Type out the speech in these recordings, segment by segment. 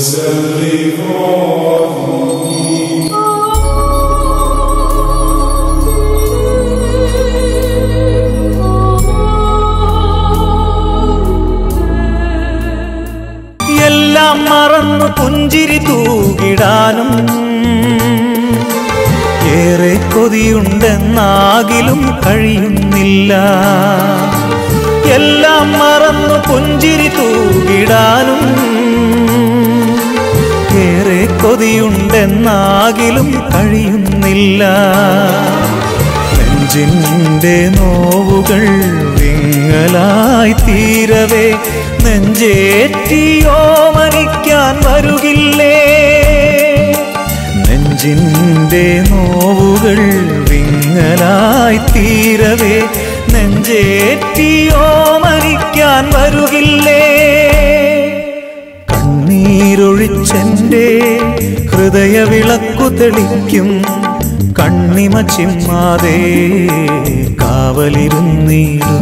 എല്ലാം മറന്നു പുഞ്ചിരി തൂകിടാനും ഏറെ കൊതിയുണ്ടെന്നാകിലും കഴിയുന്നില്ല എല്ലാം മറന്നു പുഞ്ചിരി തൂകിടാനും ഏറെ കൊതിയുണ്ടെന്നാകിലും കഴിയുന്നില്ല നെഞ്ചിൻ്റെ നോവുകൾ വിങ്ങലായി തീരവേ നെഞ്ചേറ്റിയോ മരിക്കാൻ വരുകില്ലേ നെഞ്ചിൻ്റെ നോവുകൾ വിങ്ങലായി തീരവേ നെഞ്ചേറ്റിയോ മരിക്കാൻ വരുകില്ലേ കണ്ണീരൊഴിച്ചെന്റെ ഹൃദയ വിളക്കു തെളിക്കും കണ്ണിമ ചിമ്മാതെ കാവലിരുന്നീടും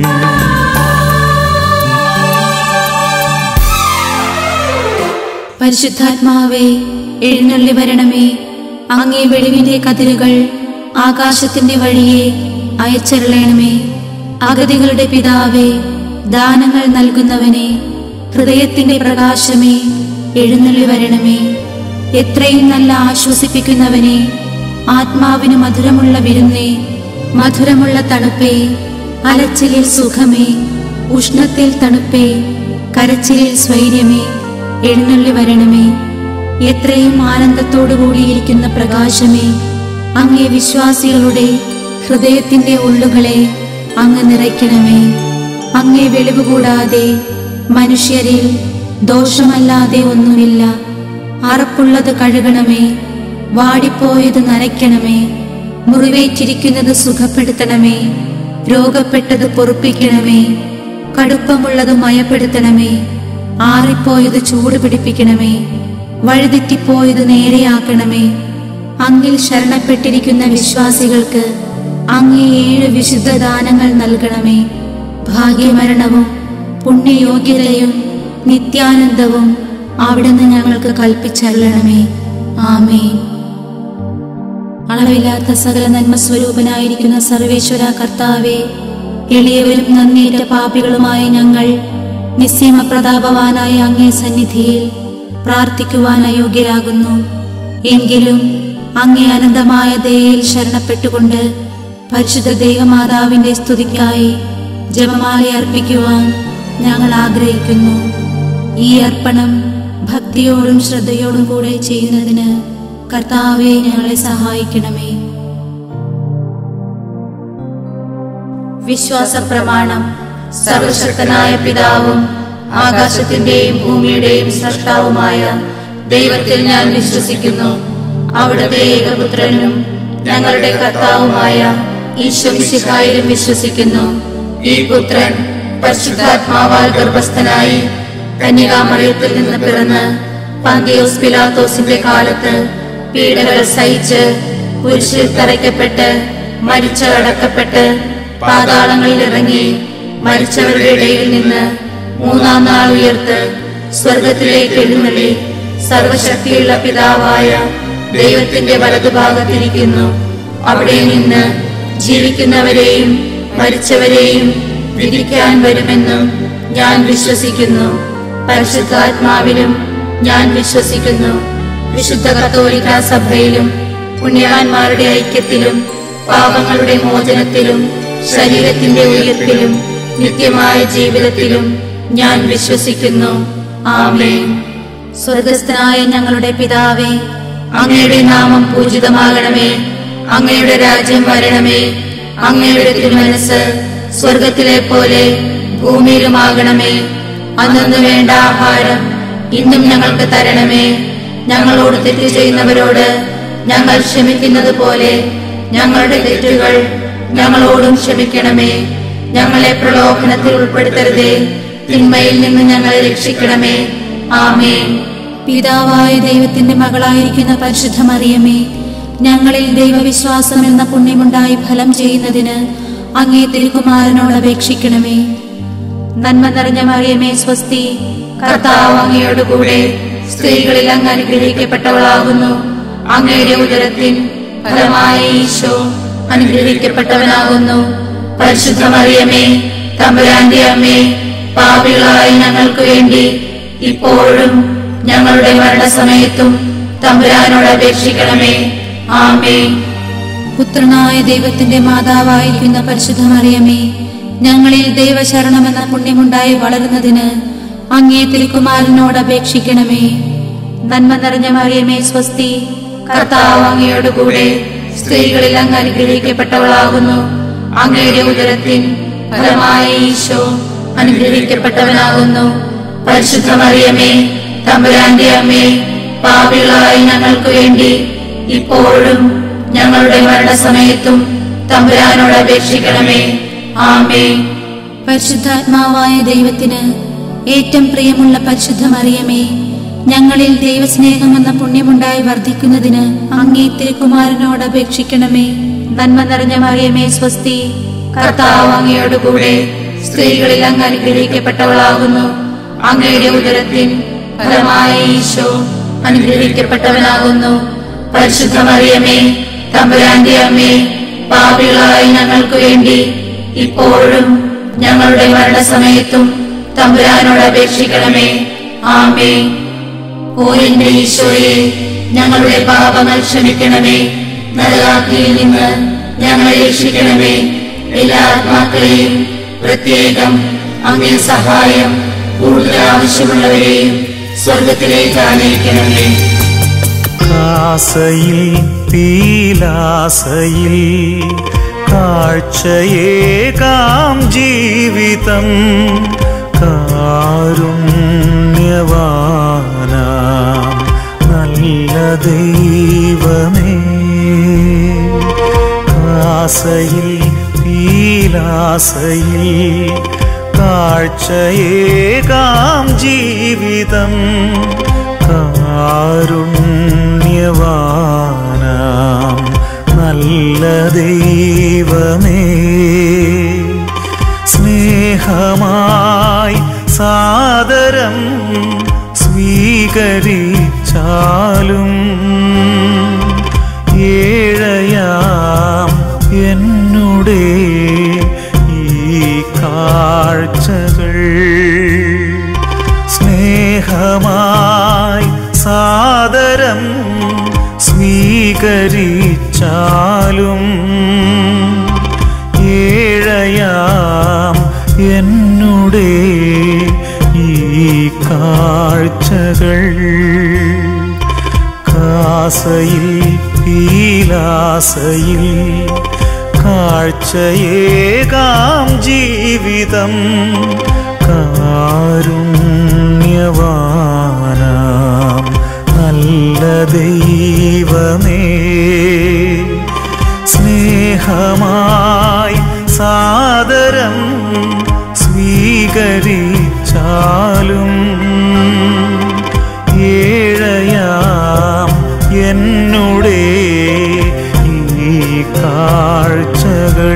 പരിശുദ്ധാത്മാവേ എഴുന്നള്ളി വരണമേ അങ്ങേ വെളിവിന്റെ കതിരുകൾ ആകാശത്തിന്റെ വഴിയെ അയച്ചരുളണമേ അഗതികളുടെ പിതാവേ ദാനങ്ങൾ നൽകുന്നവനെ ഹൃദയത്തിന്റെ പ്രകാശമേ എഴുന്നള്ളി വരണമേ എത്രയും നല്ല ആശ്വസിപ്പിക്കുന്നവനെ ആത്മാവിന് മധുരമുള്ള വിരുന്നേ മധുരമുള്ള തണുപ്പേ അലച്ചിലിൽ സുഖമേ ഉഷ്ണത്തിൽ തണുപ്പേ കരച്ചിലിൽ സ്വൈര്യമേ എഴുന്നള്ളി വരണമേ എത്രയും ആനന്ദത്തോടു കൂടിയിരിക്കുന്ന പ്രകാശമേ അങ്ങേ വിശ്വാസികളുടെ ഹൃദയത്തിന്റെ ഉള്ളുകളെ അങ്ങ് നിറയ്ക്കണമേ അങ്ങേ വെളിവ് കൂടാതെ മനുഷ്യരിൽ ദോഷമല്ലാതെ ഒന്നുമില്ല അറപ്പുള്ളത് കഴുകണമേ വാടിപ്പോയത് നനയ്ക്കണമേ മുറിവേറ്റിരിക്കുന്നത് സുഖപ്പെടുത്തണമേ രോഗപ്പെട്ടത് പൊറുപ്പിക്കണമേ കടുപ്പമുള്ളത് മയപ്പെടുത്തണമേ ആറിപ്പോയത് ചൂട് പിടിപ്പിക്കണമേ വഴിതെറ്റിപ്പോയത് നേരെയാക്കണമേ അങ്ങിൽ ശരണപ്പെട്ടിരിക്കുന്ന വിശ്വാസികൾക്ക് അങ്ങേ ഏഴ് വിശുദ്ധ ദാനങ്ങൾ നൽകണമേ ഭാഗ്യമരണവും പുണ്യയോഗ്യതയും നിത്യാനന്ദവും അവിടുന്ന് ഞങ്ങൾക്ക് കൽപ്പിച്ചരുളണമേ ആമേ അളവില്ലാത്ത സകല നന്മ സ്വരൂപനായിരിക്കുന്ന സർവേശ്വര കർത്താവെ എളിയവരും നന്ദിയേറ്റ പാപികളുമായ ഞങ്ങൾ നിസ്സീമ പ്രതാപവാനായ അങ്ങേ സന്നിധിയിൽ പ്രാർത്ഥിക്കുവാൻ അയോഗ്യരാകുന്നു എങ്കിലും അങ്ങേ അനന്തമായ ദയയിൽ ശരണപ്പെട്ടുകൊണ്ട് പരിശുദ്ധ ദൈവമാതാവിന്റെ സ്തുതിക്കായി ജപമാല അർപ്പിക്കുവാൻ ഞങ്ങൾ ആഗ്രഹിക്കുന്നു ഈ അർപ്പണം ഭക്തിയോടും ശ്രദ്ധയോടും കൂടെ ചെയ്യുന്നതിന് കർത്താവെ ഞങ്ങളെ സഹായിക്കണമേ വിശ്വാസ പ്രമാണം സർവശക്തനായ പിതാവും ആകാശത്തിന്റെയും ഭൂമിയുടെയും സൃഷ്ടാവുമായ ദൈവത്തിൽ ഞാൻ വിശ്വസിക്കുന്നു അവിടുത്തെ ഏകപുത്രനും ഞങ്ങളുടെ കർത്താവുമായ ഈശ്വമിശിഹായിലും വിശ്വസിക്കുന്നു ഈ പുത്രൻ പരിശുദ്ധാത്മാവാൽ ഗർഭസ്ഥനായി കന്യകാമറിയത്തിൽ നിന്ന് പിറന്ന് പന്തിയോസ് പിലാത്തോസിന്റെ കാലത്ത് പീഡകൾ സഹിച്ച് കുരിശിൽ തറയ്ക്കപ്പെട്ട് മരിച്ചടക്കപ്പെട്ട് പാതാളങ്ങളിൽ ഇറങ്ങി മരിച്ചവരുടെ ഇടയിൽ നിന്ന് മൂന്നാം നാൾ ഉയർത്ത് സ്വർഗത്തിലേക്ക് എഴുന്നള്ളി സർവശക്തിയുള്ള പിതാവായ ദൈവത്തിന്റെ വലതുഭാഗത്തിരിക്കുന്നു അവിടെ നിന്ന് ജീവിക്കുന്നവരെയും മരിച്ചവരെയും വിധിക്കാൻ വരുമെന്നും ഞാൻ വിശ്വസിക്കുന്നു പരിശുദ്ധാത്മാവിലും ഞാൻ വിശ്വസിക്കുന്നു വിശുദ്ധ കത്തോലിക്ക സഭയിലും പുണ്യവാന്മാരുടെ ഐക്യത്തിലും പാപങ്ങളുടെ മോചനത്തിലും ശരീരത്തിന്റെ ഉയർപ്പിലും നിത്യമായ ജീവിതത്തിലും ഞാൻ വിശ്വസിക്കുന്നു ആമേൻ സ്വർഗസ്ഥനായ ഞങ്ങളുടെ പിതാവേ അങ്ങയുടെ നാമം പൂജിതമാകണമേ അങ്ങയുടെ രാജ്യം വരണമേ അങ്ങയുടെ തിരുമനസ് സ്വർഗത്തിലെ പോലെ ഭൂമിയിലുമാകണമേ അന്നു വേണ്ട ആഹാരം ഇന്നും ഞങ്ങൾക്ക് തരണമേ ഞങ്ങളോട് തെറ്റ് ചെയ്യുന്നവരോട് ഞങ്ങൾ ക്ഷമിക്കുന്നത് പോലെ ഞങ്ങളുടെ തെറ്റുകൾ ഞങ്ങളോടും ക്ഷമിക്കണമേ ഞങ്ങളെ പ്രലോഭനത്തിൽ ഉൾപ്പെടുത്തരുതേ തിന്മയിൽ നിന്ന് ഞങ്ങളെ രക്ഷിക്കണമേ ആമേൻ പിതാവായ ദൈവത്തിന്റെ മകളായിരിക്കുന്ന പരിശുദ്ധ മറിയമേ ഞങ്ങളിൽ ദൈവവിശ്വാസം എന്ന പുണ്യമുണ്ടായി ഫലം ചെയ്യുന്നതിന് അങ്ങേ തിരുക്കുമാരനോട് അപേക്ഷിക്കണമേ നന്മ നിറഞ്ഞ മറിയമേ സ്വസ്തി കർത്താവ് അങ്ങയോടുകൂടെ സ്ത്രീകളിൽ അങ്ങ് അനുഗ്രഹിക്കപ്പെട്ടവളാകുന്നു അങ്ങയുടെ ഉദരത്തിൻ ഫലമായ ഈശോ അനുഗ്രഹിക്കപ്പെട്ടവനാകുന്നു പരിശുദ്ധ മറിയമേ തമ്പുരാന്റെ അമ്മേ പാപികളായ ഞങ്ങൾക്ക് വേണ്ടി ഇപ്പോഴും ഞങ്ങളുടെ മരണസമയത്തും തമ്പുരാനോട് അപേക്ഷിക്കണമേ ആമേ പുത്രനായ ദൈവത്തിന്റെ മാതാവായിരിക്കുന്ന പരിശുദ്ധ മറിയമേ ഞങ്ങളിൽ ദൈവശരണമെന്ന പുണ്യമുണ്ടായി വളരുന്നതിന് അങ്ങേ തിരുക്കുമാരനോട് അപേക്ഷിക്കണമേ നന്മ നിറഞ്ഞ മറിയമേ സ്വസ്തി കർത്താവ് അങ്ങയോട് കൂടെ സ്ത്രീകളിൽ അങ്ങ് അനുഗ്രഹിക്കപ്പെട്ടവളാകുന്നു അങ്ങയുടെ ഉദരത്തിൻ ഫലമായ ഈശോ അനുഗ്രഹിക്കപ്പെട്ടവനാകുന്നു പരിശുദ്ധ മറിയമേ തമ്പുരാന്റെ അമ്മേ പാപികളായ ഞങ്ങൾക്ക് വേണ്ടി ഇപ്പോഴും ഞങ്ങളുടെ മരണസമയത്തും തമ്പുരാനോട് അപേക്ഷിക്കണമേ ആമേ പരിശുദ്ധാത്മാവായ ദൈവത്തിന് ഏറ്റവും പ്രിയമുള്ള പരിശുദ്ധ മറിയമേ ഞങ്ങളിൽ ദൈവസ്നേഹമെന്ന പുണ്യമുണ്ടായി വർദ്ധിക്കുന്നതിന് അങ്ങേ തിരുക്കുമാരനോട് അപേക്ഷിക്കണമേ നന്മ നിറഞ്ഞ മറിയമേ സ്വസ്തി കർത്താവ് അങ്ങയോട് കൂടെ സ്ത്രീകളിൽ അങ്ങ് അനുഗ്രഹിക്കപ്പെട്ടവളാകുന്നു അങ്ങയുടെ ഉദരത്തിൻ ഫലമായ ഈശോ അനുഗ്രഹിക്കപ്പെട്ടവനാകുന്നു പരിശുദ്ധ മറിയമേ തമ്പുരാന്റെ അമ്മേ പാപികളായ ഞങ്ങൾക്ക് വേണ്ടി ഇപ്പോഴും ഞങ്ങളുടെ മരണസമയത്തും തമ്പുരാനോട് അപേക്ഷിക്കണമേ ആമേ ഓ എന്റെ ഈശോയെ ഞങ്ങളുടെ പാപങ്ങൾ ക്ഷമിക്കണമേ നരകാഗ്നിയിൽ നിന്ന് ഞങ്ങളെ രക്ഷിക്കണമേ എല്ലാ ആത്മാക്കളെയും പ്രത്യേകം അങ്ങേ സഹായം കൂടുതൽ ആവശ്യമുള്ളവരെയും സ്വർഗത്തിലേക്ക് ആനയിക്കണമേ കാസയിൽ പീലാസയിൽ കാഴ്ചയേകാം ജീവിതം കാരുണ്യവാനാം നല്ല ദൈവമേ കാസയിൽ പീലാസയിൽ കാഴ്ചയേകാം ജീവിതം കാരുണ്യവാനാം നല്ല ദൈവമേ സ്നേഹമായി സാദരം സ്വീകരിച്ചാലും ഏഴയാം എന്നുടെ ഈ കാഴ്ചകൾ സ്നേഹമായി സാദരം സ്വീകരിച്ചാലും ഏഴയാം എന്നുടെ ഈ കാഴ്ചകൾ കാസയിൽ പീലാസയിൽ കാഴ്ചയേകാം ജീവിതം കാരുണ്യവാനാം നല്ല ദൈവമേ സ്നേഹമായി സാദരം സ്വീകരിച്ചാലും ഏഴയാം എന്നുടെ ഈ കാഴ്ചകൾ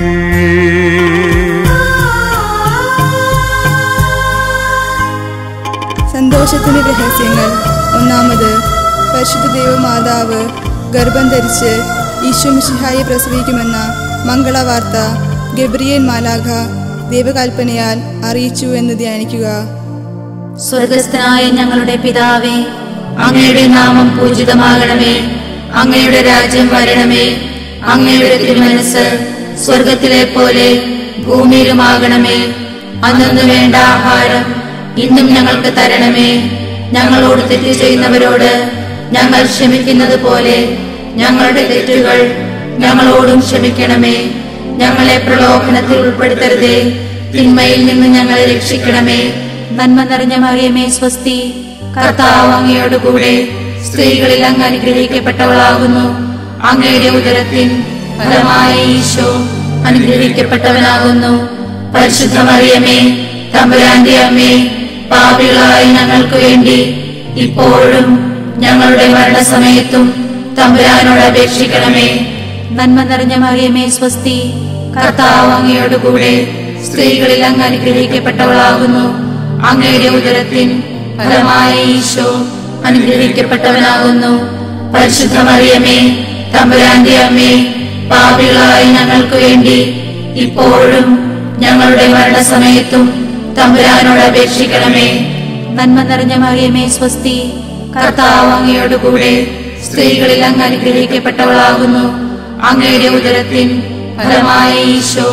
സന്തോഷത്തിന്റെ രഹസ്യങ്ങൾ ഒന്നാമത് പരിശുദ്ധ ദൈവമാതാവ് ഗർഭം ധരിച്ച് ഈശ്വമിഷിഹായെ പ്രസവിക്കുമെന്ന മംഗളവാർത്ത ഗബ്രിയേൽ മാലാഖ ദൈവകൽപ്പനയാൽ അറിയിച്ചു എന്ന് ധ്യാനിക്കുക സ്വർഗസ്ഥനായ ഞങ്ങളുടെ പിതാവേ അങ്ങയുടെ നാമം പൂജിതമാകണമേ അങ്ങയുടെ രാജ്യം വരണമേ അങ്ങയുടെ തിരുമനസ് സ്വർഗത്തിലെ പോലെ ഭൂമിയിലുമാകണമേ അന്നു വേണ്ട ആഹാരം ഇന്നും ഞങ്ങൾക്ക് തരണമേ ഞങ്ങളോട് തെറ്റ് ചെയ്യുന്നവരോട് ഞങ്ങൾ ക്ഷമിക്കുന്നത് പോലെ ഞങ്ങളുടെ തെറ്റുകൾ ഞങ്ങളോടും ക്ഷമിക്കണമേ ഞങ്ങളെ പ്രലോഭനത്തിൽ ഉൾപ്പെടുത്തരുതേ തിന്മയിൽ നിന്ന് ഞങ്ങളെ രക്ഷിക്കണമേ നന്മ നിറഞ്ഞ മറിയമേ സ്വസ്തി കർത്താവ് അങ്ങയോട് കൂടെ സ്ത്രീകളിൽ അങ്ങ് അനുഗ്രഹിക്കപ്പെട്ടവളാകുന്നു അങ്ങയുടെ ഉദരത്തിൻ ഫലമായ ഈശോ അനുഗ്രഹിക്കപ്പെട്ടവനാകുന്നു പരിശുദ്ധ മറിയമേ തമ്പുരാന്റെ അമ്മേ പാപികളായ ഞങ്ങൾക്ക് വേണ്ടി ഇപ്പോഴും ഞങ്ങളുടെ മരണസമയത്തും തമ്പുരാനോട് അപേക്ഷിക്കണമേ നന്മ നിറഞ്ഞ മറിയമേ സ്വസ്തി കർത്താവ് അങ്ങയോട് കൂടെ സ്ത്രീകളിൽ അങ്ങ് അനുഗ്രഹിക്കപ്പെട്ടവളാകുന്നു അങ്ങയുടെ ഉദരത്തിൻ ഫലമായ ഈശോ അനുഗ്രഹിക്കപ്പെട്ടവനാകുന്നു പരിശുദ്ധ മറിയമേ തമ്പുരാന്റെ അമ്മേ പാപികളായ ഞങ്ങൾക്ക് വേണ്ടി ഇപ്പോഴും ഞങ്ങളുടെ മരണസമയത്തും തമ്പുരാനോട് അപേക്ഷിക്കണമേ നന്മ നിറഞ്ഞ മറിയമേ സ്വസ്തി കർത്താവ് അങ്ങയോടുകൂടെ സ്ത്രീകളിൽ അങ്ങ് അനുഗ്രഹിക്കപ്പെട്ടവളാകുന്നു അങ്ങയുടെ ഉദരത്തിൻ ഫലമായ ഈശോ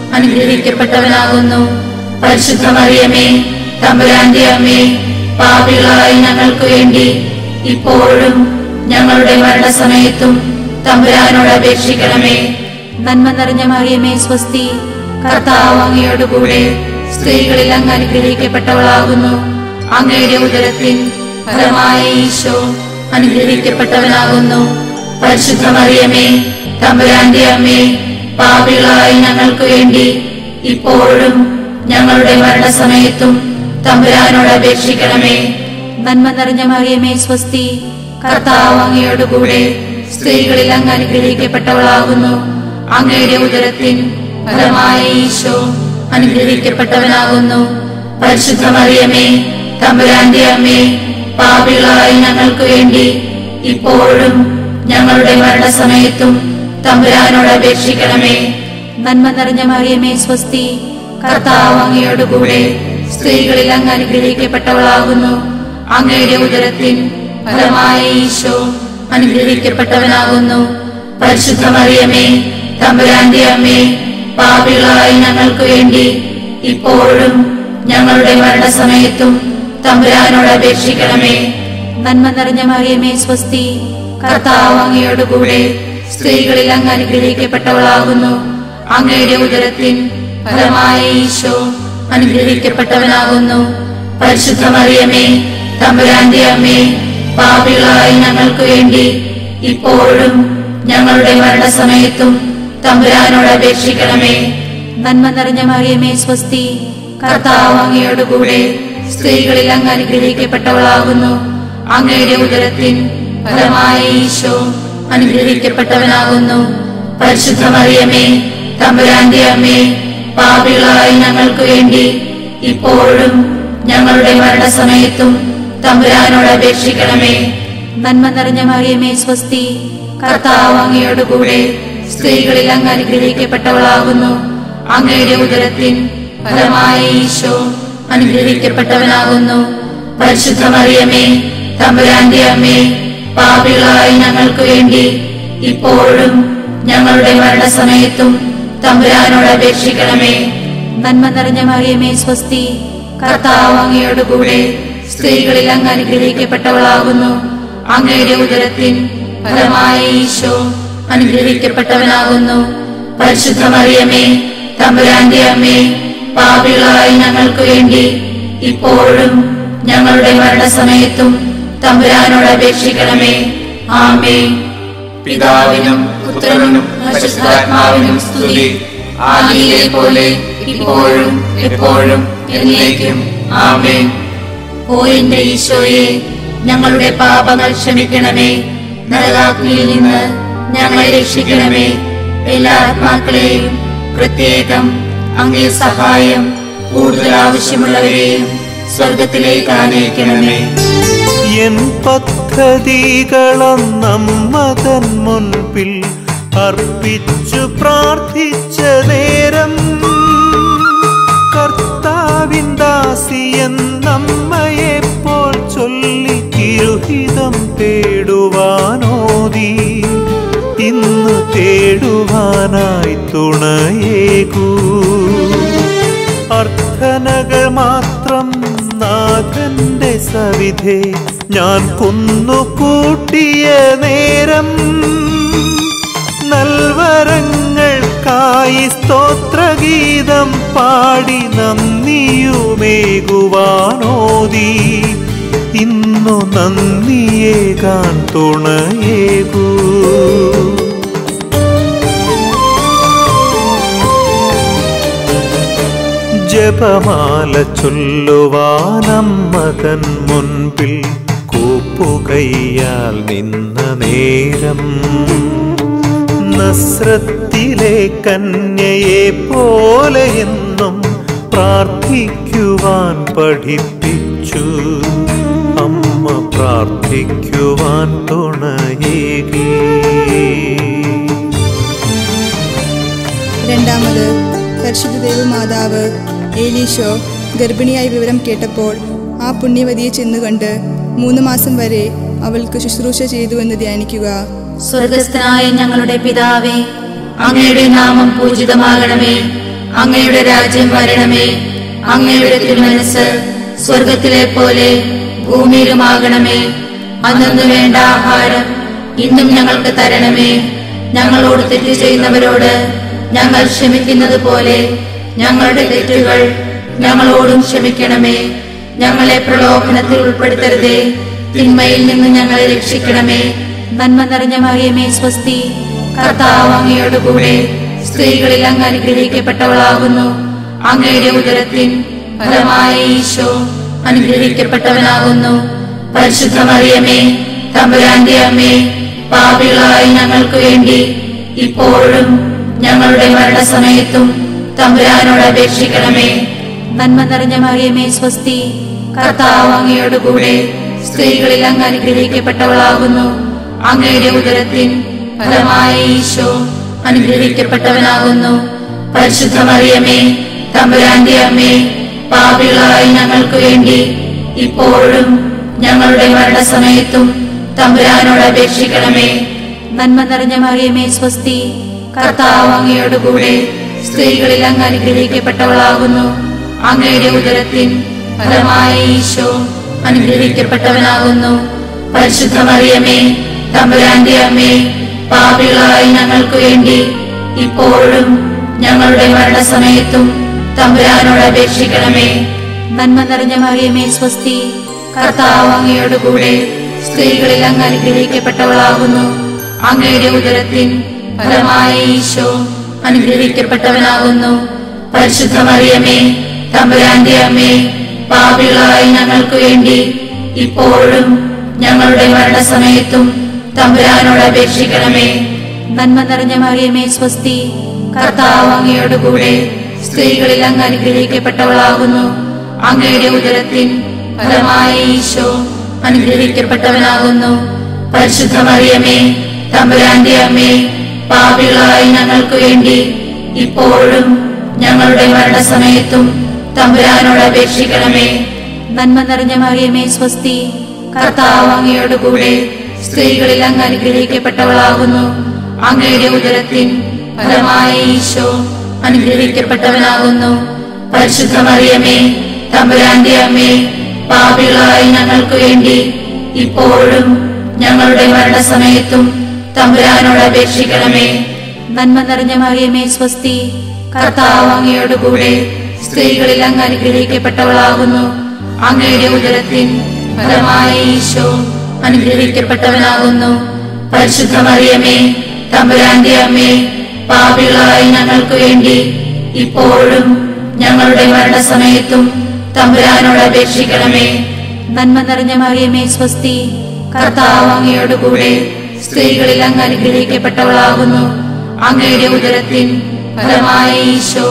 അനുഗ്രഹിക്കപ്പെട്ടവനാകുന്നു പരിശുദ്ധ മറിയമേ തമ്പുരാന്റെ അമ്മേ പാപികളായ ഞങ്ങൾക്ക് വേണ്ടി ഇപ്പോഴും ഞങ്ങളുടെ മരണസമയത്തും തമ്പുരാനോട് അപേക്ഷിക്കണമേ നന്മ നിറഞ്ഞ മറിയമേ സ്വസ്തി കർത്താവ് അങ്ങയോടുകൂടെ സ്ത്രീകളിൽ അങ്ങ് അനുഗ്രഹിക്കപ്പെട്ടവളാകുന്നു അങ്ങയുടെ ഉദരത്തിൻ ഫലമായ ഈശോ അനുഗ്രഹിക്കപ്പെട്ടവനാകുന്നു പരിശുദ്ധ മറിയമേ തമ്പുരാന്റെ അമ്മേ പാപികളായ ഞങ്ങൾക്ക് വേണ്ടി ഇപ്പോഴും ഞങ്ങളുടെ മരണസമയത്തും തമ്പുരാനോട് അപേക്ഷിക്കണമേ നന്മ നിറഞ്ഞ മറിയമേ സ്വസ്തി കർത്താവ് അങ്ങയോടുകൂടെ സ്ത്രീകളിൽ അങ്ങ് അനുഗ്രഹിക്കപ്പെട്ടവളാകുന്നു അങ്ങയുടെ ഉദരത്തിൻ ഫലമായ ഈശോ അനുഗ്രഹിക്കപ്പെട്ടവനാകുന്നു പരിശുദ്ധ മറിയമേ തമ്പുരാന്റെ അമ്മേ പാപികളായ ഞങ്ങൾക്ക് വേണ്ടി ഇപ്പോഴും ഞങ്ങളുടെ മരണസമയത്തും തമ്പുരാനോട് അപേക്ഷിക്കണമേ നന്മ നിറഞ്ഞ മറിയമേ സ്വസ്തി കർത്താവ് അങ്ങയോടുകൂടെ സ്ത്രീകളിൽ അങ്ങ് അനുഗ്രഹിക്കപ്പെട്ടവളാകുന്നു അങ്ങയുടെ ഉദരത്തിൻ ഫലമായ ഈശോ അനുഗ്രഹിക്കപ്പെട്ടവനാകുന്നു പരിശുദ്ധ മറിയമേ തമ്പുരാന്റെ അമ്മേ പാപികളായ ഞങ്ങൾക്ക് വേണ്ടി ഇപ്പോഴും ഞങ്ങളുടെ മരണസമയത്തും തമ്പുരാനോട് അപേക്ഷിക്കണമേ നന്മ നിറഞ്ഞ മറിയമേ സ്വസ്തി കർത്താവ് അങ്ങയോടുകൂടെ സ്ത്രീകളിൽ അങ്ങ് അനുഗ്രഹിക്കപ്പെട്ടവളാകുന്നു അങ്ങയുടെ ഉദരത്തിൻ ഫലമായ ഈശോ അനുഗ്രഹിക്കപ്പെട്ടവനാകുന്നു പരിശുദ്ധ മറിയമേ തമ്പുരാന്റെ അമ്മേ പാപികളായ ഞങ്ങൾക്ക് വേണ്ടി ഇപ്പോഴും ഞങ്ങളുടെ മരണസമയത്തും തമ്പുരാനോട് അപേക്ഷിക്കണമേ നന്മ നിറഞ്ഞ മറിയമേ സ്വസ്തി കർത്താവ് അങ്ങയോടുകൂടെ സ്ത്രീകളിൽ അങ്ങ് അനുഗ്രഹിക്കപ്പെട്ടവളാകുന്നു അങ്ങയുടെ ഉദരത്തിൻ ഫലമായ ഈശോ അനുഗ്രഹിക്കപ്പെട്ടവനാകുന്നു പരിശുദ്ധ മറിയമേ തമ്പുരാന്റെ അമ്മേ പാപികളായ ഞങ്ങൾക്ക് വേണ്ടി ഇപ്പോഴും ഞങ്ങളുടെ മരണസമയത്തും തമ്പുരാനോട് അപേക്ഷിക്കണമേ നന്മ നിറഞ്ഞ മറിയമേ സ്വസ്തി കർത്താവ് അങ്ങയോടുകൂടെ സ്ത്രീകളിൽ അങ്ങ് അനുഗ്രഹിക്കപ്പെട്ടവളാകുന്നു അങ്ങയുടെ ഉദരത്തിൻ ഫലമായ ഈശോ അനുഗ്രഹിക്കപ്പെട്ടവനാകുന്നു പരിശുദ്ധ മറിയമേ തമ്പുരാന്റെ അമ്മേ പാപികളായ ഞങ്ങൾക്ക് വേണ്ടി ഇപ്പോഴും ഞങ്ങളുടെ മരണസമയത്തും തമ്പുരാനോട് അപേക്ഷിക്കണമേ നന്മ നിറഞ്ഞ മറിയമേ സ്വസ്തി കർത്താവ് അങ്ങയോടുകൂടെ സ്ത്രീകളിൽ അങ്ങ് അനുഗ്രഹിക്കപ്പെട്ടവളാകുന്നു അങ്ങയുടെ ഉദരത്തിൻ ഫലമായ ഈശോ അനുഗ്രഹിക്കപ്പെട്ടവനാകുന്നു പരിശുദ്ധ മറിയമേ തമ്പുരാന്റെ അമ്മേ പാപികളായ ഞങ്ങൾക്ക് വേണ്ടി ഇപ്പോഴും ഞങ്ങളുടെ മരണസമയത്തും തമ്പുരാനോട് അപേക്ഷിക്കണമേ ആമേ പിതാവിനും പുത്രനും പരിശുദ്ധാത്മാവിനും സ്തുതി ആദിയിലെ പോലെ ഇപ്പോഴും എപ്പോഴും എന്നേക്കും ആമേൻ ഓ എന്റെ ഈശോയെ ഞങ്ങളുടെ പാപങ്ങൾ ക്ഷമിക്കണമേ നരകാഗ്നിയിൽ നിന്ന് ഞങ്ങളെ രക്ഷിക്കണമേ എല്ലാ ആത്മാക്കളെയും പ്രത്യേകം അങ്ങേ സഹായം കൂടുതൽ ആവശ്യമുള്ളവരെയും സ്വർഗത്തിലേക്ക് ആനയിക്കണമേ എൻ പദ്ധതികളൊന്നമ്മതൻ മുൻപിൽ അർപ്പിച്ചു പ്രാർത്ഥിച്ച നേരം കർത്താവിൻ ദാസിയെന്നമ്മയെ പോൽ ചൊല്ലി തിരുഹിതം തേടുവാനോദി ഇന്ന് തേടുവാനായി തുണയേകൂ അർത്ഥനകൾ മാത്രം നാഥന്റെ സവിധേ ഞാൻ കുന്നുകൂട്ടിയ നേരം നൽവരങ്ങൾക്കായി സ്തോത്രഗീതം പാടി നന്ദിയുമേകുവാനോദി ഇന്നു നന്ദിയേകാൻ തുണയേകൂ ജപമാല ചൊല്ലുവാനമ്മതൻ മുൻപിൽ കൂപ്പുകയ്യാൽ നിന്ന നേരം നസ്രത്തിലെ കന്യയെ പോലെ എന്നും പ്രാർത്ഥിക്കുവാൻ പഠിപ്പിച്ചു അമ്മ പ്രാർത്ഥിച്ചു പ്രാർത്ഥിക്കുവാൻ തുണയേകി രണ്ടാമത് പരിശുദ്ധ ദേവമാതാവ് ഏലീശോ ഗർഭിണിയായ വിവരം കേട്ടപ്പോൾ ആ പുണ്യവതിയെ ചെന്നുകണ്ട് മൂന്ന് മാസം വരെ അവൾക്ക് ശുശ്രൂഷ ചെയ്തുവെന്ന് ധ്യാനിക്കുക സ്വർഗസ്ഥനായ ഞങ്ങളുടെ പിതാവേ അങ്ങയുടെ നാമം പൂജിതമാകണമേ അങ്ങയുടെ രാജ്യം വരണമേ അങ്ങയുടെ തിരുമനസ് സ്വർഗത്തിലെ പോലെ ഭൂമിയിലുമാകണമേ അന്നു വേണ്ട ആഹാരം ഇന്നും ഞങ്ങൾക്ക് തരണമേ ഞങ്ങളോട് തെറ്റ് ചെയ്യുന്നവരോട് ഞങ്ങൾ ക്ഷമിക്കുന്നത് പോലെ ഞങ്ങളുടെ തെറ്റുകൾ ഞങ്ങളോടും ക്ഷമിക്കണമേ ഞങ്ങളെ പ്രലോഭനത്തിൽ ഉൾപ്പെടുത്തരുതേ തിന്മയിൽ നിന്ന് ഞങ്ങളെ രക്ഷിക്കണമേ നന്മ നിറഞ്ഞ മറിയമേ സ്വസ്തി കർത്താവ് അങ്ങയോട് കൂടെ സ്ത്രീകളിൽ അങ്ങ് അനുഗ്രഹിക്കപ്പെട്ടവളാകുന്നു അങ്ങയുടെ ഉദരത്തിൻ ഫലമായ ഈശോ അനുഗ്രഹിക്കപ്പെട്ടവനാകുന്നു പരിശുദ്ധ മറിയമേ തമ്പുരാന്റെ അമ്മേ പാപികളായ ഞങ്ങൾക്ക് വേണ്ടി ഇപ്പോഴും ഞങ്ങളുടെ മരണസമയത്തും തമ്പുരാനോട് അപേക്ഷിക്കണമേ നന്മ നിറഞ്ഞ മറിയമേ സ്വസ്തി കർത്താവ് അങ്ങയോട് കൂടെ സ്ത്രീകളിൽ അങ്ങ് അനുഗ്രഹിക്കപ്പെട്ടവളാകുന്നു അങ്ങയുടെ ഉദരത്തിൻ ഫലമായ ഈശോ അനുഗ്രഹിക്കപ്പെട്ടവനാകുന്നു പരിശുദ്ധ മറിയമേ തമ്പുരാന്റെ അമ്മേ പാപികളായ ഞങ്ങൾക്ക് വേണ്ടി ഇപ്പോഴും ഞങ്ങളുടെ മരണസമയത്തും തമ്പുരാനോട് അപേക്ഷിക്കണമേ നന്മ നിറഞ്ഞ മറിയമേ സ്വസ്തി കർത്താവ് അങ്ങയോട് കൂടെ സ്ത്രീകളിൽ അങ്ങ് അനുഗ്രഹിക്കപ്പെട്ടവളാകുന്നു അങ്ങയുടെ ഉദരത്തിൻ ഫലമായ ഈശോ അനുഗ്രഹിക്കപ്പെട്ടവനാകുന്നു പരിശുദ്ധ മറിയമേ തമ്പുരാന്റെ അമ്മേ പാപികളായ ഞങ്ങൾക്ക് വേണ്ടി ഇപ്പോഴും ഞങ്ങളുടെ മരണസമയത്തും തമ്പുരാനോട് അപേക്ഷിക്കണമേ നന്മ നിറഞ്ഞ മറിയമേ സ്വസ്തി കർത്താവ് അങ്ങയോട് കൂടെ സ്ത്രീകളിൽ അങ്ങ് അനുഗ്രഹിക്കപ്പെട്ടവളാകുന്നു അങ്ങയുടെ ഉദരത്തിൻ ഫലമായ ഈശോ അനുഗ്രഹിക്കപ്പെട്ടവനാകുന്നു പരിശുദ്ധ മറിയമേ തമ്പുരാന്റെ അമ്മേ പാപികളായ ഞങ്ങൾക്ക് വേണ്ടി ഇപ്പോഴും ഞങ്ങളുടെ മരണസമയത്തും തമ്പുരാനോട് അപേക്ഷിക്കണമേ നന്മ നിറഞ്ഞ മറിയമേ സ്വസ്തി കർത്താവ് അങ്ങയോട് കൂടെ സ്ത്രീകളിൽ അങ്ങ് അനുഗ്രഹിക്കപ്പെട്ടവളാകുന്നു അങ്ങയുടെ ഉദരത്തിൻ ഫലമായ ഈശോ അനുഗ്രഹിക്കപ്പെട്ടവനാകുന്നു പരിശുദ്ധ മറിയമേ തമ്പുരാന്റെ അമ്മേ പാപികളായ ഞങ്ങൾക്ക് വേണ്ടി ഇപ്പോഴും ഞങ്ങളുടെ മരണസമയത്തും തമ്പുരാനോട് അപേക്ഷിക്കണമേ നന്മ നിറഞ്ഞ മറിയമേ സ്വസ്തി കർത്താവ് അങ്ങയോട് കൂടെ സ്ത്രീകളിൽ അങ്ങ് അനുഗ്രഹിക്കപ്പെട്ടവളാകുന്നു അങ്ങയുടെ ഉദരത്തിൻ ഫലമായ ഈശോ അനുഗ്രഹിക്കപ്പെട്ടവനാകുന്നു പരിശുദ്ധ മറിയമേ തമ്പുരാന്റെ അമ്മേ പാപികളായ ഞങ്ങൾക്ക് വേണ്ടി ഇപ്പോഴും ഞങ്ങളുടെ മരണസമയത്തും തമ്പുരാനോട് അപേക്ഷിക്കണമേ നന്മ നിറഞ്ഞ മറിയമേ സ്വസ്തി കർത്താവ് അങ്ങയോട് കൂടെ സ്ത്രീകളിൽ അങ്ങ് അനുഗ്രഹിക്കപ്പെട്ടവളാകുന്നു അങ്ങയുടെ ഉദരത്തിൻ ഫലമായ ഈശോ അനുഗ്രഹിക്കപ്പെട്ടവനാകുന്നു പരിശുദ്ധ മറിയമേ തമ്പുരാന്റെ അമ്മേ പാപികളായ ഞങ്ങൾക്ക് വേണ്ടി ഇപ്പോഴും ഞങ്ങളുടെ മരണസമയത്തും തമ്പുരാനോട് അപേക്ഷിക്കണമേ നന്മ നിറഞ്ഞ മറിയമേ സ്വസ്തി കർത്താവ് അങ്ങയോട് കൂടെ സ്ത്രീകളിൽ അങ്ങ് അനുഗ്രഹിക്കപ്പെട്ടവളാകുന്നു അങ്ങയുടെ ഉദരത്തിൻ ഫലമായ ഈശോ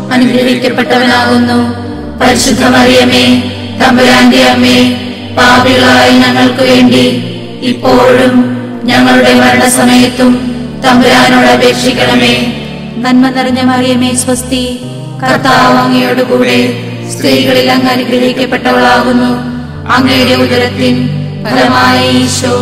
അനുഗ്രഹിക്കപ്പെട്ടവനാകുന്നു പരിശുദ്ധ മറിയമേ തമ്പുരാന്റെ അമ്മേ പാപികളായ ഞങ്ങൾക്ക് വേണ്ടി ഇപ്പോഴും ഞങ്ങളുടെ മരണസമയത്തും തമ്പുരാനോട് അപേക്ഷിക്കണമേ നന്മ നിറഞ്ഞ മറിയമേ സ്വസ്തി കർത്താവ് അങ്ങയോട് കൂടെ സ്ത്രീകളിൽ അങ്ങ് അനുഗ്രഹിക്കപ്പെട്ടവളാകുന്നു അങ്ങയുടെ ഉദരത്തിൻ ഫലമായ ഈശോ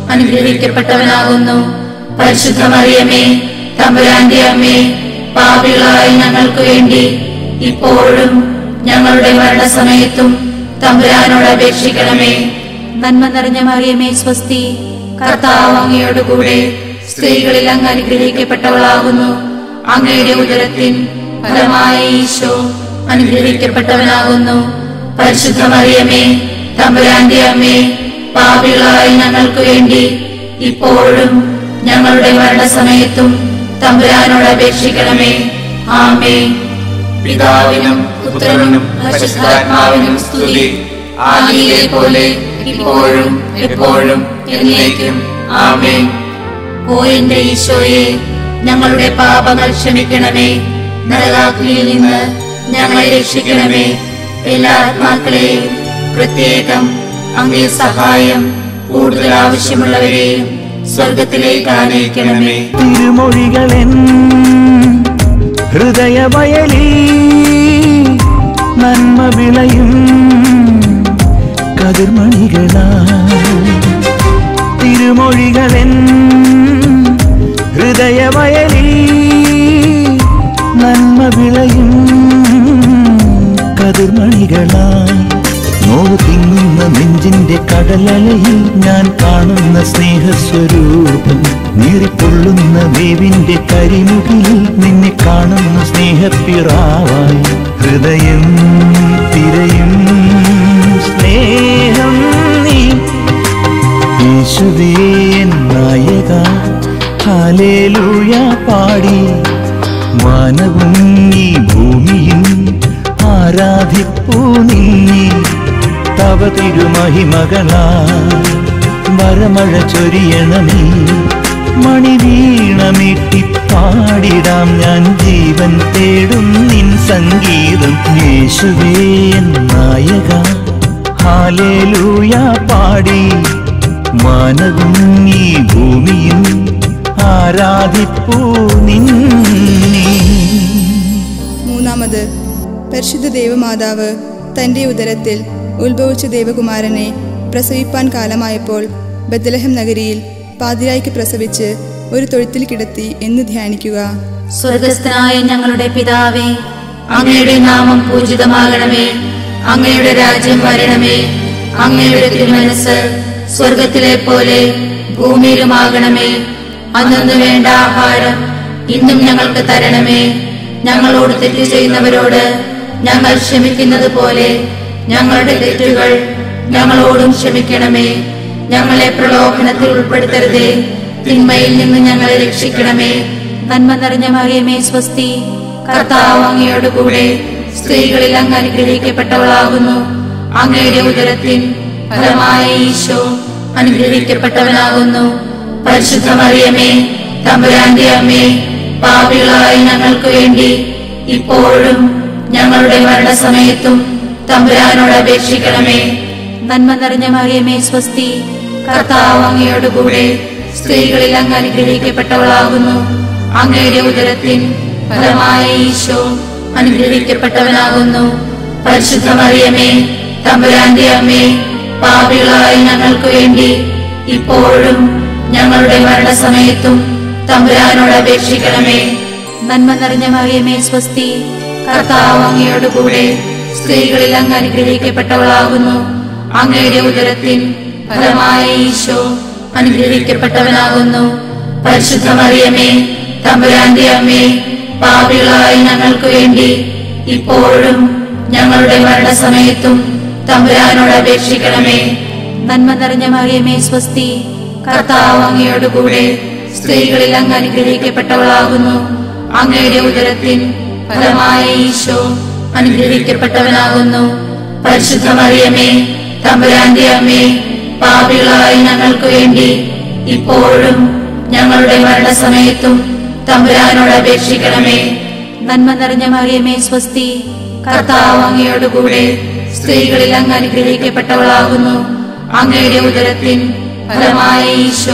അനുഗ്രഹിക്കപ്പെട്ടവനാകുന്നു പരിശുദ്ധ മറിയമേ തമ്പുരാന്റെ അമ്മേ പാപികളായ ഞങ്ങൾക്ക് വേണ്ടി ഇപ്പോഴും ഞങ്ങളുടെ മരണസമയത്തും തമ്പുരാനോട് അപേക്ഷിക്കണമേ നന്മ നിറഞ്ഞ മറിയമേ സ്വസ്തി കർത്താവ് അങ്ങയോട് കൂടെ സ്ത്രീകളിൽ അങ്ങ് അനുഗ്രഹിക്കപ്പെട്ടവളാകുന്നു അങ്ങയുടെ ഉദരത്തിൻ ഫലമായ ഈശോ അനുഗ്രഹിക്കപ്പെട്ടവനാകുന്നു പരിശുദ്ധ മറിയമേ തമ്പുരാന്റെ അമ്മേ പാപികളായ ഞങ്ങൾക്ക് വേണ്ടി ഇപ്പോഴും ഞങ്ങളുടെ മരണസമയത്തും തമ്പുരാനോട് അപേക്ഷിക്കണമേ ആമേ പിതാവിനും പുത്രനും പരിശുദ്ധാത്മാവിനും സ്തുതി ആദിയിലെ പോലെ ഇപ്പോഴും എപ്പോഴും എന്നേക്കും ആമേൻ ഓ എന്റെ ഈശോയെ ഞങ്ങളുടെ പാപങ്ങൾ ക്ഷമിക്കണമേ നരകാഗ്നിയിൽ നിന്ന് ഞങ്ങളെ രക്ഷിക്കണമേ എല്ലാ ആത്മാക്കളെയും പ്രത്യേകം അങ്ങേ സഹായം കൂടുതൽ ആവശ്യമുള്ളവരെയും സ്വർഗത്തിലേക്ക് ആനയിക്കണമേ തിരുമൊഴികളെൻ ഹൃദയവയലിൽ നന്മ വിളയും കതിർമണികളാ തിരുമൊഴികളെൻ ഹൃദയവയലിൽ നന്മ വിളയും കതിർമണികളായി നോവ് തിങ്ങുന്ന നെഞ്ചിന്റെ കടലലയിൽ ഞാൻ കാണുന്ന സ്നേഹസ്വരൂപം നീറിപ്പൊള്ളുന്ന വേവിന്റെ കരിമുകിൽ നിന്നെ കാണുന്ന സ്നേഹപ്പിറാവായി ഹൃദയം തിരയും സ്നേഹം നീ യേശുവേ എൻ നായക ഹാലേലൂയ പാടി മാനവും ഈ ഭൂമിയും ആരാധിപ്പൂ നിന്നെ തവ തിരുമഹിമകളാ വരമഴ ചൊരിയണമേ മണി വീണമിട്ടി പാടിടാം ഞാൻ ജീവൻ തേടും നിൻ സംഗീതം യേശുവേ എൻ നായക ഹാലേലൂയ പാടി മാനവും ഈ ഭൂമിയും ആരാധിപ്പൂ നിന്നെ മൂന്നാമത് പരിശുദ്ധ ദേവമാതാവ് തൻ്റെ ഉദരത്തിൽ ഉത്ഭവിച്ച ദേവകുമാരനെ പ്രസവിപ്പാൻ കാലമായപ്പോൾ ബദലഹം നഗരിയിൽ പാതിരായ്ക്ക് പ്രസവിച്ച് ഒരു തൊഴുത്തിൽ കിടത്തി എന്ന് ധ്യാനിക്കുക സ്വർഗസ്ഥനായ ഞങ്ങളുടെ പിതാവേ അങ്ങയുടെ നാമം പൂജിതമാകണമേ അങ്ങയുടെ രാജ്യം വരണമേ അങ്ങയുടെ തിരുമനസ് സ്വർഗത്തിലെ പോലെ ഭൂമിയിലുമാകണമേ അന്നു വേണ്ട ആഹാരം ഇന്നും ഞങ്ങൾക്ക് തരണമേ ഞങ്ങളോട് തെറ്റ് ചെയ്യുന്നവരോട് ഞങ്ങൾ ക്ഷമിക്കുന്നത് പോലെ ഞങ്ങളുടെ തെറ്റുകൾ ഞങ്ങളോടും ക്ഷമിക്കണമേ ഞങ്ങളെ പ്രലോഭനത്തിൽ ഉൾപ്പെടുത്തരുതേ തിന്മയിൽ നിന്ന് ഞങ്ങളെ രക്ഷിക്കണമേ നന്മ നിറഞ്ഞ മറിയമേ സ്വസ്തി കർത്താവ് അങ്ങയോട് കൂടെ സ്ത്രീകളിൽ അങ്ങ് അനുഗ്രഹിക്കപ്പെട്ടവളാകുന്നു അങ്ങയുടെ ഉദരത്തിൻ ഫലമായ ഈശോ അനുഗ്രഹിക്കപ്പെട്ടവനാകുന്നു പരിശുദ്ധ മറിയമേ തമ്പുരാന്റെ അമ്മേ പാപികളായ ഞങ്ങൾക്ക് വേണ്ടി ഇപ്പോഴും ഞങ്ങളുടെ മരണസമയത്തും തമ്പുരാനോട് അപേക്ഷിക്കണമേ നന്മ നിറഞ്ഞ മറിയമേ സ്വസ്തി കർത്താവ് അങ്ങയോട് കൂടെ സ്ത്രീകളിൽ അങ്ങ് അനുഗ്രഹിക്കപ്പെട്ടവളാകുന്നു അങ്ങയുടെ ഉദരത്തിൻ ഫലമായ ഈശോ അനുഗ്രഹിക്കപ്പെട്ടവനാകുന്നു പരിശുദ്ധ മറിയമേ തമ്പുരാന്റെ അമ്മേ പാപികളായ ഞങ്ങൾക്ക് വേണ്ടി ഇപ്പോഴും ഞങ്ങളുടെ മരണസമയത്തും തമ്പുരാനോട് അപേക്ഷിക്കണമേ നന്മ നിറഞ്ഞ മറിയമേ സ്വസ്തി കർത്താവ് അങ്ങയോട് കൂടെ സ്ത്രീകളിൽ അങ്ങ് അനുഗ്രഹിക്കപ്പെട്ടവളാകുന്നു അങ്ങയുടെ ഉദരത്തിൻ ഫലമായ ഈശോ അനുഗ്രഹിക്കപ്പെട്ടവനാകുന്നു പരിശുദ്ധ മറിയമേ തമ്പുരാന്റെ അമ്മേ പാപികളായ ഞങ്ങൾക്ക് വേണ്ടി ഇപ്പോഴും ഞങ്ങളുടെ മരണസമയത്തും തമ്പുരാനോട് അപേക്ഷിക്കണമേ നന്മ നിറഞ്ഞ മറിയമേ സ്വസ്തി കർത്താവ് അങ്ങയോട് കൂടെ സ്ത്രീകളിൽ അങ്ങ് അനുഗ്രഹിക്കപ്പെട്ടവളാകുന്നു അങ്ങയുടെ ഉദരത്തിൻ ഫലമായ ഈശോ അനുഗ്രഹിക്കപ്പെട്ടവനാകുന്നു പരിശുദ്ധ മറിയമേ തമ്പുരാന്റെ അമ്മേ പാപികളായ ഞങ്ങൾക്ക് വേണ്ടി ഇപ്പോഴും ഞങ്ങളുടെ മരണസമയത്തും തമ്പുരാനോട് അപേക്ഷിക്കണമേ നന്മ നിറഞ്ഞ മറിയമേ സ്വസ്തി കർത്താവ് അങ്ങയോട് കൂടെ സ്ത്രീകളിൽ അങ്ങ് അനുഗ്രഹിക്കപ്പെട്ടവളാകുന്നു അങ്ങയുടെ ഉദരത്തിൻ ഫലമായ ഈശോ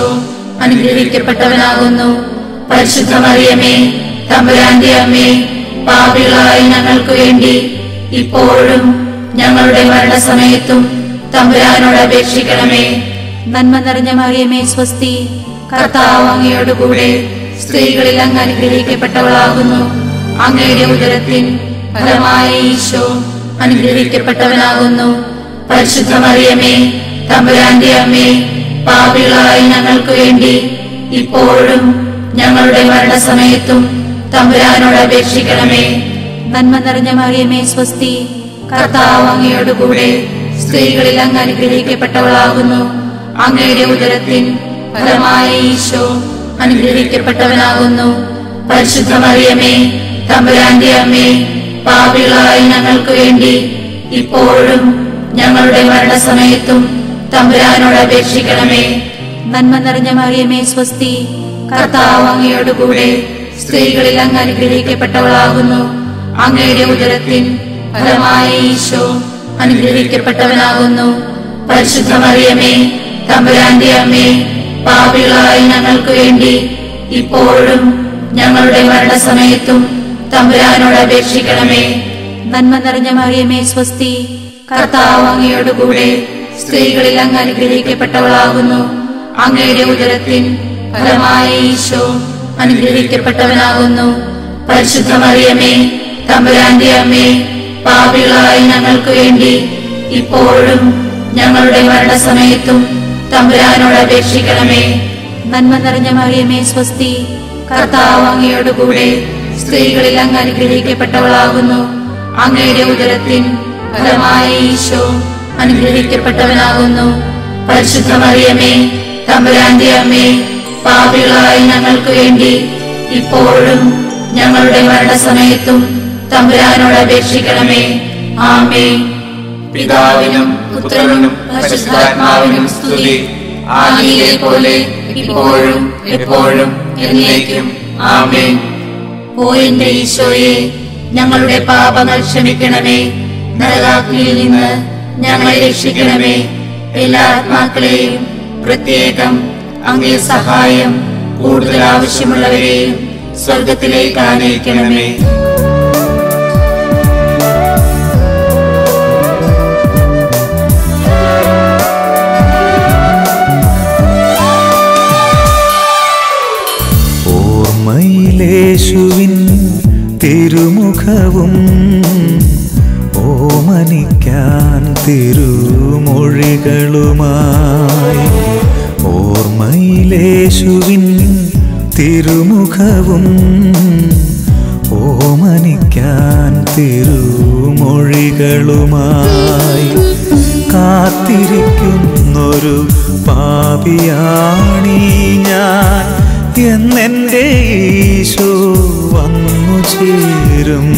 അനുഗ്രഹിക്കപ്പെട്ടവനാകുന്നു പരിശുദ്ധ മറിയമേ തമ്പുരാന്റെ അമ്മേ പാപികളായ ഞങ്ങൾക്ക് വേണ്ടി ഇപ്പോഴും ഞങ്ങളുടെ മരണസമയത്തും തമ്പുരാനോട് അപേക്ഷിക്കണമേ നന്മ നിറഞ്ഞ മറിയമേ സ്വസ്തി കർത്താവ് അങ്ങയോട് കൂടെ സ്ത്രീകളിൽ അങ്ങ് അനുഗ്രഹിക്കപ്പെട്ടവളാകുന്നു അങ്ങയുടെ ഉദരത്തിൻ ഫലമായ ഈശോ അനുഗ്രഹിക്കപ്പെട്ടവനാകുന്നു പരിശുദ്ധ മറിയമേ തമ്പുരാന്റെ അമ്മേ പാപികളായ ഞങ്ങൾക്ക് വേണ്ടി ഇപ്പോഴും ഞങ്ങളുടെ മരണസമയത്തും തമ്പുരാനോട് അപേക്ഷിക്കണമേ നന്മ നിറഞ്ഞ മറിയമേ സ്വസ്തി കർത്താവ് അങ്ങയോട് കൂടെ സ്ത്രീകളിൽ അങ്ങ് അനുഗ്രഹിക്കപ്പെട്ടവളാകുന്നു അങ്ങയുടെ ഉദരത്തിൻ ഫലമായ ഈശോ അനുഗ്രഹിക്കപ്പെട്ടവനാകുന്നു പരിശുദ്ധ മറിയമേ തമ്പുരാന്റെ അമ്മേ പാപികളായ ഞങ്ങൾക്ക് വേണ്ടി ഇപ്പോഴും ഞങ്ങളുടെ മരണസമയത്തും തമ്പുരാനോട് അപേക്ഷിക്കണമേ നന്മ നിറഞ്ഞ മറിയമേ സ്വസ്തി കർത്താവ് അങ്ങയോട് കൂടെ സ്ത്രീകളിൽ അങ്ങ് അനുഗ്രഹിക്കപ്പെട്ടവളാകുന്നു അങ്ങയുടെ ഉദരത്തിൻ ഫലമായ ഈശോ അനുഗ്രഹിക്കപ്പെട്ടവനാകുന്നു പരിശുദ്ധ മറിയമേ തമ്പുരാന്റെ അമ്മേ പാപികളായ ഞങ്ങൾക്ക് വേണ്ടി ഇപ്പോഴും ഞങ്ങളുടെ മരണസമയത്തും തമ്പുരാനോട് അപേക്ഷിക്കണമേ നന്മ നിറഞ്ഞ മറിയമേ സ്വസ്തി കർത്താവ് അങ്ങയോടുകൂടെ സ്ത്രീകളിൽ അങ്ങ് അനുഗ്രഹിക്കപ്പെട്ടവളാകുന്നു അങ്ങയുടെ ഉദരത്തിൻ ഫലമായ ഈശോ അനുഗ്രഹിക്കപ്പെട്ടവനാകുന്നു പരിശുദ്ധ മറിയമേ തമ്പുരാന്റെ അമ്മേ പാപികളായ ഞങ്ങൾക്ക് വേണ്ടി ഇപ്പോഴും ഞങ്ങളുടെ മരണസമയത്തും തമ്പുരാനോട് അപേക്ഷിക്കണമേ നന്മ നിറഞ്ഞ മറിയമേ സ്വസ്തി കർത്താവ് അങ്ങയോടുകൂടെ സ്ത്രീകളിൽ അങ്ങ് അനുഗ്രഹിക്കപ്പെട്ടവളാകുന്നു അങ്ങയുടെ ഉദരത്തിൻ ഫലമായ ഈശോ അനുഗ്രഹിക്കപ്പെട്ടവനാകുന്നു പരിശുദ്ധ മറിയമേ തമ്പുരാന്റെ അമ്മേ പാപികളായ ഞങ്ങൾക്ക് വേണ്ടി ഇപ്പോഴും ഞങ്ങളുടെ മരണസമയത്തും തമ്പുരാനോട് അപേക്ഷിക്കണമേ ആമേ പിതാവിനും പുത്രനും പരിശുദ്ധാത്മാവിനും സ്തുതി ആദിയിലെ പോലെ ഇപ്പോഴും എപ്പോഴും എന്നേക്കും ആമേൻ ഓ എന്റെ ഈശോയെ ഞങ്ങളുടെ പാപങ്ങൾ ക്ഷമിക്കണമേ നരകാഗ്നിയിൽ നിന്ന് ഞങ്ങളെ രക്ഷിക്കണമേ എല്ലാ ആത്മാക്കളെയും പ്രത്യേകം അങ്ങേ സഹായം കൂടുതൽ ആവശ്യമുള്ളവരെയും സ്വർഗത്തിലേക്ക് ആനയിക്കണമേ ഓർമ്മയിലേശുവിൻ തിരുമുഖവും ഓമനിക്കാൻ തിരുമൊഴികളുമായി ഓർമ്മയിലേശുവിൻ തിരുമുഖവും ഓമനിക്കാൻ തിരുമൊഴികളുമായി കാത്തിരിക്കുന്നൊരു പാപിയാണീ ഞാൻ എന്നെൻ്റെ ഈശോ വന്നു ചേരും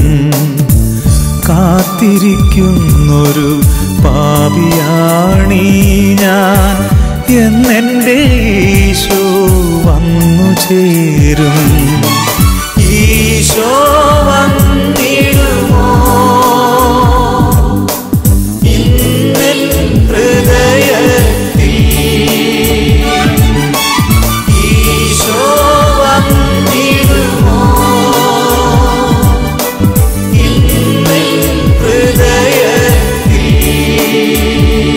കാത്തിരിക്കുന്നൊരു പാപിയാണീ ഞാൻ എന്നെൻ്റെ ഈശോ വന്നു ചേരും ഈശോ വന്നിടുമോ ഇന്നൽ ഹൃദയത്തിൽ ഈശോ വന്നിടുമോ ഇന്നൽ ഹൃദയത്തിൽ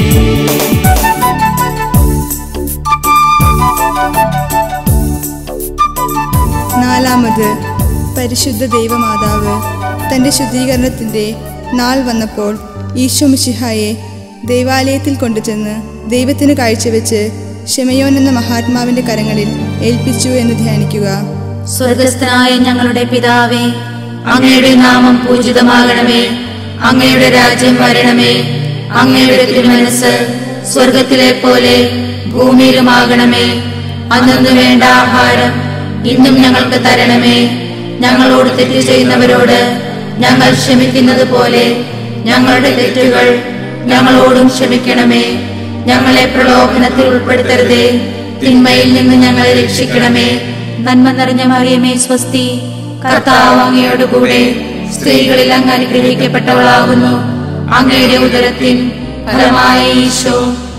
നാലാമത് പരിശുദ്ധ ദൈവമാതാവ് തൻ്റെ ശുദ്ധീകരണത്തിൻ്റെ നാൾ വന്നപ്പോൾ ഈശോ മിശിഹായെ ദൈവാലയത്തിൽ കൊണ്ടുചെന്ന് ദൈവത്തിന് കാഴ്ചവെച്ച് ഷെമയോൻ എന്ന മഹാത്മാവിൻ്റെ കരങ്ങളിൽ ഏൽപ്പിച്ചു എന്ന് ധ്യാനിക്കുക സ്വർഗസ്ഥനായ ഞങ്ങളുടെ പിതാവേ അങ്ങയുടെ നാമം പൂജിതമാകണമേ അങ്ങയുടെ രാജ്യം വരണമേ അങ്ങയുടെ തിരുമനസ് സ്വർഗത്തിലെ പോലെ ഭൂമിയിലുമാകണമേ അന്നു വേണ്ട ആഹാരം ഇന്നും ഞങ്ങൾക്ക് തരണമേ ഞങ്ങളോട് തെറ്റ് ചെയ്യുന്നവരോട് ഞങ്ങൾ ക്ഷമിക്കുന്നത് പോലെ ഞങ്ങളുടെ തെറ്റുകൾ ഞങ്ങളോടും ക്ഷമിക്കണമേ ഞങ്ങളെ പ്രലോഭനത്തിൽ ഉൾപ്പെടുത്തരുതേ തിന്മയിൽ നിന്ന് ഞങ്ങളെ രക്ഷിക്കണമേ നന്മ നിറഞ്ഞ മറിയമേ സ്വസ്തി കർത്താവ് അങ്ങയോടുകൂടെ സ്ത്രീകളിൽ അങ്ങ് അനുഗ്രഹിക്കപ്പെട്ടവളാകുന്നു അങ്ങയുടെ ഉദരത്തിൻ ഫലമായ ഈശോ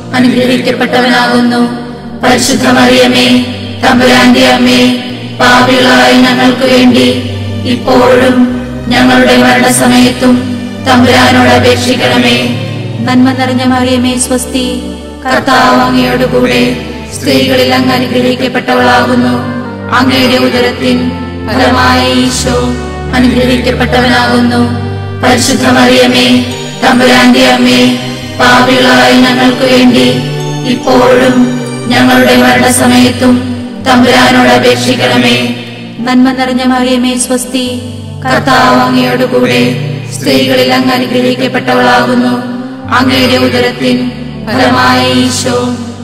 അനുഗ്രഹിക്കപ്പെട്ടവനാകുന്നു പരിശുദ്ധ മറിയമേ തമ്പുരാന്റെ അമ്മേ പാപികളായ ഞങ്ങൾക്ക് വേണ്ടി ഇപ്പോഴും ഞങ്ങളുടെ മരണസമയത്തും തമ്പുരാനോട് അപേക്ഷിക്കണമേ നന്മ നിറഞ്ഞ മറിയമേ സ്വസ്തി കർത്താവ് അങ്ങയോടുകൂടെ സ്ത്രീകളിൽ അങ്ങ് അനുഗ്രഹിക്കപ്പെട്ടവളാകുന്നു അങ്ങയുടെ ഉദരത്തിൻ ഫലമായ ഈശോ അനുഗ്രഹിക്കപ്പെട്ടവനാകുന്നു പരിശുദ്ധ മറിയമേ തമ്പുരാന്റെ അമ്മേ പാപികളായ ഞങ്ങൾക്ക് വേണ്ടി ഇപ്പോഴും ഞങ്ങളുടെ മരണസമയത്തും തമ്പുരാനോട് അപേക്ഷിക്കണമേ നന്മ നിറഞ്ഞ മറിയമേ സ്വസ്തി കർത്താവ് അങ്ങയോടുകൂടെ സ്ത്രീകളിൽ അങ്ങ് അനുഗ്രഹിക്കപ്പെട്ടവളാകുന്നു അങ്ങയുടെ ഉദരത്തിൻ ഫലമായ ഈശോ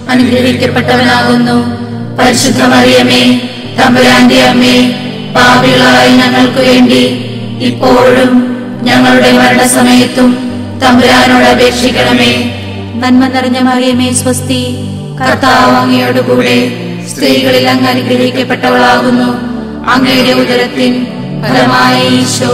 അനുഗ്രഹിക്കപ്പെട്ടവനാകുന്നു പരിശുദ്ധ മറിയമേ തമ്പുരാന്റെ അമ്മേ പാപികളായ ഞങ്ങൾക്ക് വേണ്ടി ഇപ്പോഴും ഞങ്ങളുടെ മരണസമയത്തും തമ്പുരാനോട് അപേക്ഷിക്കണമേ നന്മ നിറഞ്ഞ മറിയമേ സ്വസ്തി കർത്താവ് അങ്ങയോടുകൂടെ സ്ത്രീകളിൽ അങ്ങ് അനുഗ്രഹിക്കപ്പെട്ടവളാകുന്നു അങ്ങയുടെ ഉദരത്തിൻ ഫലമായ ഈശോ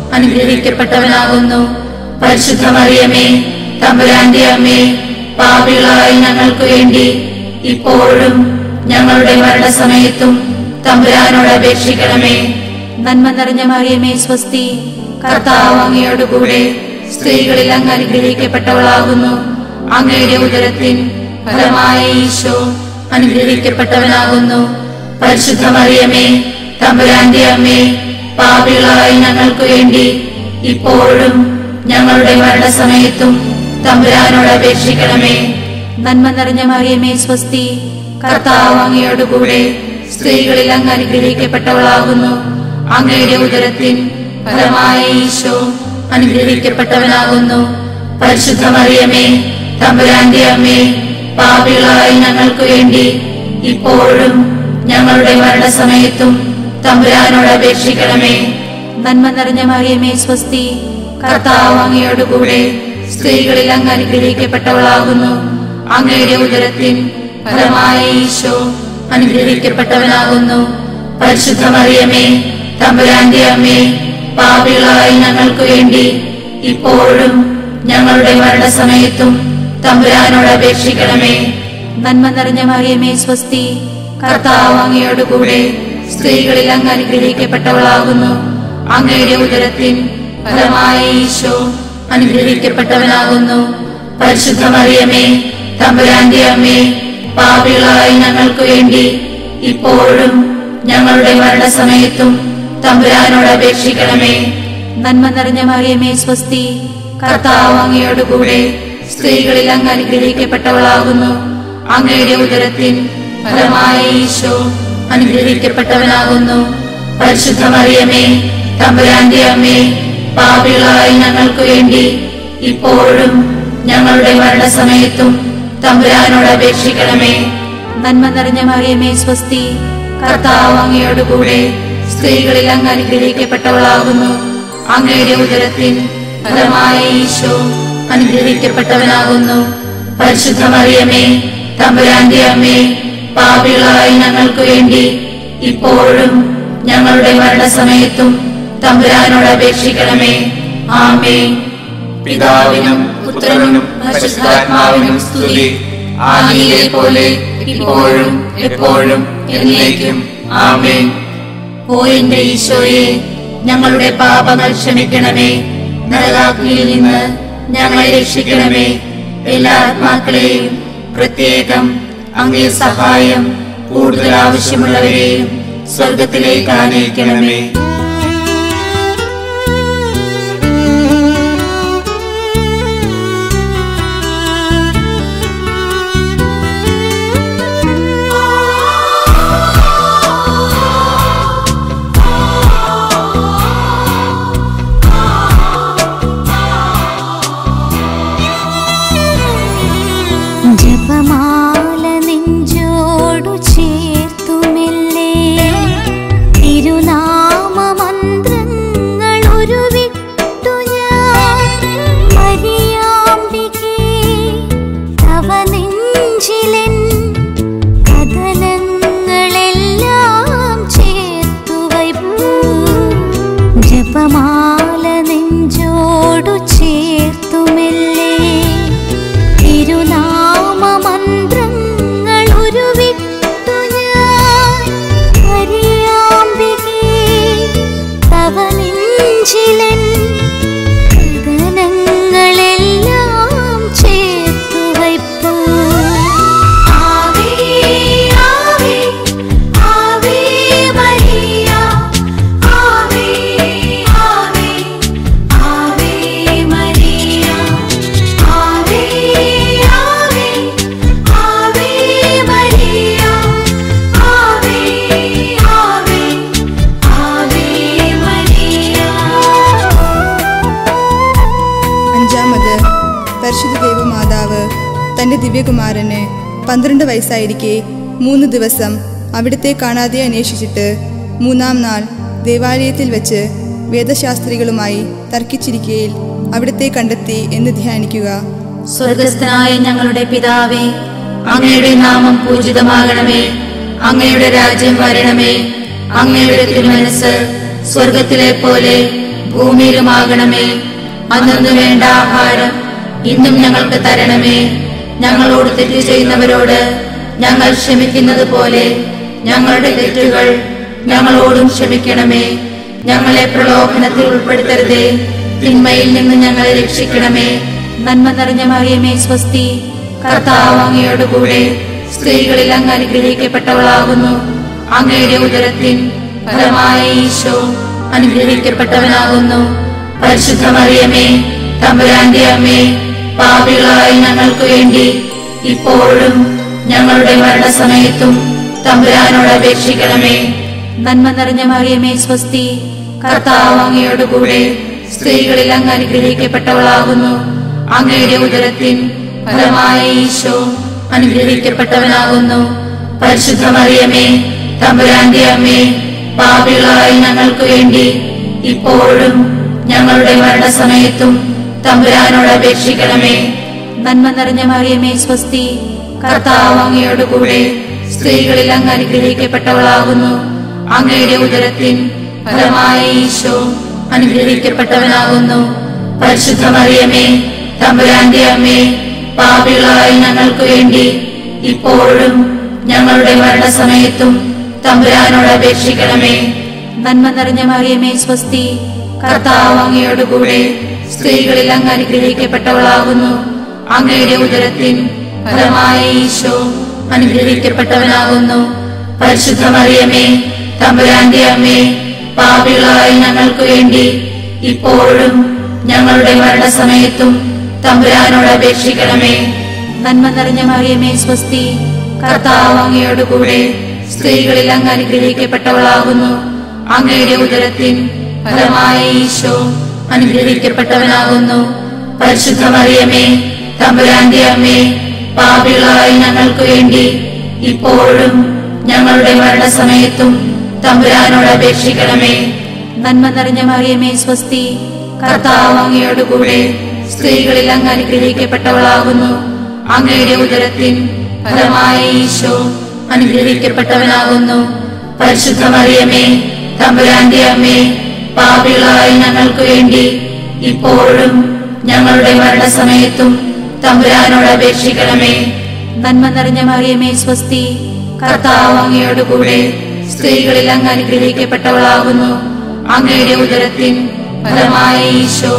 അനുഗ്രഹിക്കപ്പെട്ടവനാകുന്നു പരിശുദ്ധ മറിയമേ തമ്പുരാന്റെ അമ്മേ പാപികളായ ഞങ്ങൾക്ക് വേണ്ടി ഇപ്പോഴും ഞങ്ങളുടെ മരണസമയത്തും തമ്പുരാനോട് അപേക്ഷിക്കണമേ നന്മ നിറഞ്ഞ മറിയമേ സ്വസ്തി കർത്താവ് അങ്ങയോടുകൂടെ സ്ത്രീകളിൽ അങ്ങ് അനുഗ്രഹിക്കപ്പെട്ടവളാകുന്നു അങ്ങയുടെ ഉദരത്തിൻ ഫലമായ ഈശോ അനുഗ്രഹിക്കപ്പെട്ടവനാകുന്നു പരിശുദ്ധ മറിയമേ തമ്പുരാന്റെ അമ്മേ പാപികളായ ഞങ്ങൾക്ക് വേണ്ടി ഇപ്പോഴും ഞങ്ങളുടെ മരണസമയത്തും തമ്പുരാനോട് അപേക്ഷിക്കണമേ നന്മ നിറഞ്ഞ മറിയമേ സ്വസ്തി കർത്താവ് അങ്ങയോടുകൂടെ സ്ത്രീകളിൽ അങ്ങ് അനുഗ്രഹിക്കപ്പെട്ടവളാകുന്നു അങ്ങയുടെ ഉദരത്തിൻ ഫലമായ ഈശോ അനുഗ്രഹിക്കപ്പെട്ടവനാകുന്നു പരിശുദ്ധ മറിയമേ തമ്പുരാന്റെ അമ്മേ പാപികളായ ഞങ്ങൾക്ക് വേണ്ടി ഇപ്പോഴും ഞങ്ങളുടെ മരണസമയത്തും തമ്പുരാനോട് അപേക്ഷിക്കണമേ നന്മ നിറഞ്ഞ മറിയമേ സ്വസ്തി കർത്താവ് അങ്ങയോടുകൂടെ സ്ത്രീകളിൽ അങ്ങ് അനുഗ്രഹിക്കപ്പെട്ടവളാകുന്നു അങ്ങയുടെ ഉദരത്തിൻ ഫലമായ ഈശോ അനുഗ്രഹിക്കപ്പെട്ടവനാകുന്നു പരിശുദ്ധ മറിയമേ തമ്പുരാന്റെ അമ്മേ പാപികളായ ഞങ്ങൾക്ക് വേണ്ടി ഇപ്പോഴും ഞങ്ങളുടെ മരണസമയത്തും തമ്പുരാനോട് അപേക്ഷിക്കണമേ നന്മ നിറഞ്ഞ മറിയമേ സ്വസ്തി കർത്താവ് അങ്ങയോടുകൂടെ സ്ത്രീകളിൽ അങ്ങ് അനുഗ്രഹിക്കപ്പെട്ടവളാകുന്നു അങ്ങയുടെ ഉദരത്തിൻ ഫലമായ ഈശോ അനുഗ്രഹിക്കപ്പെട്ടവനാകുന്നു പരിശുദ്ധ മറിയമേ തമ്പുരാന്റെ അമ്മേ പാപികളായ ഞങ്ങൾക്ക് വേണ്ടി ഇപ്പോഴും ഞങ്ങളുടെ മരണസമയത്തും തമ്പുരാനോട് അപേക്ഷിക്കണമേ നന്മ നിറഞ്ഞ മറിയമേ സ്വസ്തി കർത്താവ് അങ്ങയോടുകൂടെ സ്ത്രീകളിൽ അങ്ങ് അനുഗ്രഹിക്കപ്പെട്ടവളാകുന്നു അങ്ങയുടെ ഉദരത്തിൻ ഫലമായ ഈശോ അനുഗ്രഹിക്കപ്പെട്ടവനാകുന്നു പരിശുദ്ധ മറിയമേ തമ്പുരാന്റെ അമ്മേ പാപികളായ ഞങ്ങൾക്ക് വേണ്ടി ഇപ്പോഴും ഞങ്ങളുടെ മരണസമയത്തും തമ്പുരാനോട് അപേക്ഷിക്കണമേ നന്മ നിറഞ്ഞ മറിയമേ സ്വസ്തി കർത്താവ് അങ്ങയോടുകൂടെ സ്ത്രീകളിൽ അങ്ങ് അനുഗ്രഹിക്കപ്പെട്ടവളാകുന്നു അങ്ങയുടെ ഉദരത്തിൻ ഫലമായ ഈശോ അനുഗ്രഹിക്കപ്പെട്ടവനാകുന്നു പരിശുദ്ധ മറിയമേ തമ്പുരാന്റെ അമ്മേ പാപികളായ ഞങ്ങൾക്ക് വേണ്ടി ഇപ്പോഴും ഞങ്ങളുടെ മരണസമയത്തും തമ്പുരാനോട് അപേക്ഷിക്കണമേ ആമേ പിതാവിനും പുത്രനും പരിശുദ്ധാത്മാവിനും സ്തുതി ആദിയിലെ പോലെ ഇപ്പോഴും എപ്പോഴും എന്നേക്കും ആമേൻ ഓ എന്റെ ഈശോയെ ഞങ്ങളുടെ പാപങ്ങൾ ക്ഷമിക്കണമേ നരകാഗ്നിയിൽ നിന്ന് ഞങ്ങളെ രക്ഷിക്കണമേ എല്ലാ ആത്മാക്കളെയും പ്രത്യേകം അങ്ങേ സഹായം കൂടുതൽ ആവശ്യമുള്ളവരെയും സ്വർഗത്തിലേക്ക് ആനയിക്കണമേ ജപമാല നെഞ്ചോടു ചേർത്തുമില്ലേ തിരുനാമമന്ത്രങ്ങൾ ഉരുവിട്ടു ഞാൻ മരിയാമ്പികേ തവ നെഞ്ചിലെൻ കഥനങ്ങളെല്ലാം ചേർത്തു വയ്പ്പു ജപമാല നെഞ്ചോടു ചേർത്തുമില്ലേ തിരുനാമമന്ത്രങ്ങൾ ഉരുവിട്ടു ഞാൻ മരിയാമ്പികേ തവ നെഞ്ചിലൻ കഥനങ്ങളെല്ലാം ചേർത്തു വയ്പ്പു ആവേ ആവേ ആവേ മരിയ ആവേ ആവേ ആവേ മരിയ ആവേ ആവേ ആവേ മരിയ ആവേ ആവേ ആവേ മരിയ അഞ്ചാമത് പരിശുദ്ധ ദേവമാതാവ് തന്റെ ദിവ്യകുമാരന് പന്ത്രണ്ട് വയസ്സായിരിക്കെ മൂന്ന് ദിവസം അവിടുത്തെ കാണാതെ അന്വേഷിച്ചിട്ട് മൂന്നാം നാൾ ദേവാലയത്തിൽ വെച്ച് വേദശാസ്ത്രികളുമായി തർക്കിച്ചിരിക്കയിൽ അവിടുത്തെ കണ്ടെത്തി എന്ന് ധ്യാനിക്കുക സ്വർഗസ്ഥനായ ഞങ്ങളുടെ പിതാവേ അങ്ങയുടെ നാമം പൂജിതമാകണമേ അങ്ങയുടെ രാജ്യം വരണമേ അങ്ങയുടെ തിരുമനസ് സ്വർഗത്തിലെ പോലെ ഭൂമിയിലുമാകണമേ അന്നു വേണ്ട ആഹാരം ഇന്നും ഞങ്ങൾക്ക് തരണമേ ഞങ്ങളോട് തെറ്റ് ചെയ്യുന്നവരോട് ഞങ്ങൾ ക്ഷമിക്കുന്നത് പോലെ ഞങ്ങളുടെ തെറ്റുകൾ ഞങ്ങളോടും ക്ഷമിക്കണമേ ഞങ്ങളെ പ്രലോഭനത്തിൽ ഉൾപ്പെടുത്തരുതേ തിന്മയിൽ നിന്ന് ഞങ്ങളെ രക്ഷിക്കണമേ നന്മ നിറഞ്ഞ മറിയമേ സ്വസ്തി കർത്താവ് അങ്ങയോടുകൂടെ സ്ത്രീകളിൽ അങ്ങ് അനുഗ്രഹിക്കപ്പെട്ടവളാകുന്നു അങ്ങയുടെ ഉദരത്തിൻ ഫലമായ ഈശോ അനുഗ്രഹിക്കപ്പെട്ടവനാകുന്നു പരിശുദ്ധ മറിയമേ തമ്പുരാന്റെ അമ്മേ പാപികളായ ഞങ്ങൾക്ക് വേണ്ടി ഇപ്പോഴും ഞങ്ങളുടെ മരണസമയത്തും തമ്പുരാനോട് അപേക്ഷിക്കണമേ നന്മ നിറഞ്ഞ മറിയമേ സ്വസ്തി കർത്താവ് അങ്ങയോടുകൂടെ സ്ത്രീകളിൽ അങ്ങ് അനുഗ്രഹിക്കപ്പെട്ടവളാകുന്നു അങ്ങയുടെ ഉദരത്തിൻ ഫലമായ ഈശോ അനുഗ്രഹിക്കപ്പെട്ടവനാകുന്നു പരിശുദ്ധ മറിയമേ തമ്പുരാന്റെ അമ്മേ പാപികളായ ഞങ്ങൾക്ക് വേണ്ടി ഇപ്പോഴും ഞങ്ങളുടെ മരണസമയത്തും തമ്പുരാനോട് അപേക്ഷിക്കണമേ നന്മ നിറഞ്ഞ മറിയമേ സ്വസ്തി കർത്താവ് അങ്ങയോടുകൂടെ സ്ത്രീകളിൽ അങ്ങ് അനുഗ്രഹിക്കപ്പെട്ടവളാകുന്നു അങ്ങയുടെ ഉദരത്തിൻ ഫലമായ ഈശോ അനുഗ്രഹിക്കപ്പെട്ടവനാകുന്നു പരിശുദ്ധ മറിയമേ തമ്പുരാന്റെ അമ്മേ പാപികളായ ഞങ്ങൾക്ക് വേണ്ടി ഇപ്പോഴും ഞങ്ങളുടെ മരണസമയത്തും തമ്പുരാനോട് അപേക്ഷിക്കണമേ നന്മ നിറഞ്ഞ മറിയമേ സ്വസ്തി കർത്താവ് അങ്ങയോടുകൂടെ സ്ത്രീകളിൽ അങ്ങ് അനുഗ്രഹിക്കപ്പെട്ടവളാകുന്നു അങ്ങയുടെ ഉദരത്തിൻ ഫലമായ ഈശോ അനുഗ്രഹിക്കപ്പെട്ടവനാകുന്നു പരിശുദ്ധ മറിയമേ തമ്പുരാന്റെ അമ്മേ പാപികളായ ഞങ്ങൾക്ക് വേണ്ടി ഇപ്പോഴും ഞങ്ങളുടെ മരണസമയത്തും തമ്പുരാനോട് അപേക്ഷിക്കണമേ നന്മ നിറഞ്ഞ മറിയമേ സ്വസ്തി കർത്താവ് അങ്ങയോടുകൂടെ സ്ത്രീകളിൽ അങ്ങ് അനുഗ്രഹിക്കപ്പെട്ടവളാകുന്നു അങ്ങയുടെ ഉദരത്തിൻ ഫലമായ ഈശോ അനുഗ്രഹിക്കപ്പെട്ടവനാകുന്നു പരിശുദ്ധ മറിയമേ തമ്പുരാന്റെ അമ്മേ പാപികളായ ഞങ്ങൾക്ക് വേണ്ടി ഇപ്പോഴും ഞങ്ങളുടെ മരണസമയത്തും തമ്പുരാനോട് അപേക്ഷിക്കണമേ നന്മ നിറഞ്ഞ മറിയമേ സ്വസ്തി കർത്താവ് അങ്ങയോടുകൂടെ സ്ത്രീകളിൽ അങ്ങ് അനുഗ്രഹിക്കപ്പെട്ടവളാകുന്നു അങ്ങയുടെ ഉദരത്തിൻ ഫലമായ ഈശോ അനുഗ്രഹിക്കപ്പെട്ടവനാകുന്നു പരിശുദ്ധ മറിയമേ തമ്പുരാന്റെ അമ്മേ പാപികളായ ഞങ്ങൾക്ക് വേണ്ടി ഇപ്പോഴും ഞങ്ങളുടെ മരണസമയത്തും തമ്പുരാനോട് അപേക്ഷിക്കണമേ നന്മ നിറഞ്ഞ മറിയമേ സ്വസ്തി കർത്താവ് അങ്ങയോടുകൂടെ സ്ത്രീകളിൽ അങ്ങ് അനുഗ്രഹിക്കപ്പെട്ടവളാകുന്നു അങ്ങയുടെ ഉദരത്തിൻ ഫലമായ ഈശോ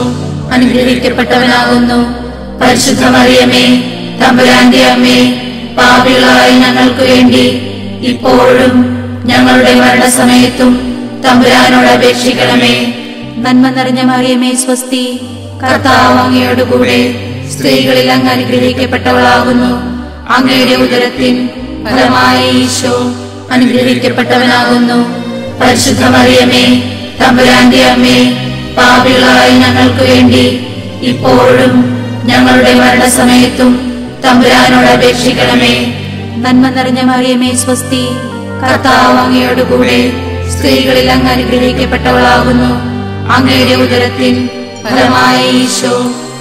അനുഗ്രഹിക്കപ്പെട്ടവനാകുന്നു പരിശുദ്ധ മറിയമേ തമ്പുരാന്റെ അമ്മേ പാപികളായ ഞങ്ങൾക്ക് വേണ്ടി ഇപ്പോഴും ഞങ്ങളുടെ മരണസമയത്തും തമ്പുരാനോട് അപേക്ഷിക്കണമേ നന്മ നിറഞ്ഞ മറിയമേ സ്വസ്തി കർത്താവ് അങ്ങയോടുകൂടെ സ്ത്രീകളിൽ അങ്ങ് അനുഗ്രഹിക്കപ്പെട്ടവളാകുന്നു അങ്ങയുടെ ഉദരത്തിൻ ഫലമായ ഈശോ അനുഗ്രഹിക്കപ്പെട്ടവനാകുന്നു പരിശുദ്ധ മറിയമേ തമ്പുരാന്റെ അമ്മേ പാപികളായ ഞങ്ങൾക്ക് വേണ്ടി ഇപ്പോഴും ഞങ്ങളുടെ മരണസമയത്തും തമ്പുരാനോട് അപേക്ഷിക്കണമേ നന്മ നിറഞ്ഞ മറിയമേ സ്വസ്തി കർത്താവ് അങ്ങയോടുകൂടെ സ്ത്രീകളിൽ അങ്ങ് അനുഗ്രഹിക്കപ്പെട്ടവളാകുന്നു അങ്ങയുടെ ഉദരത്തിൻ ഫലമായ ഈശോ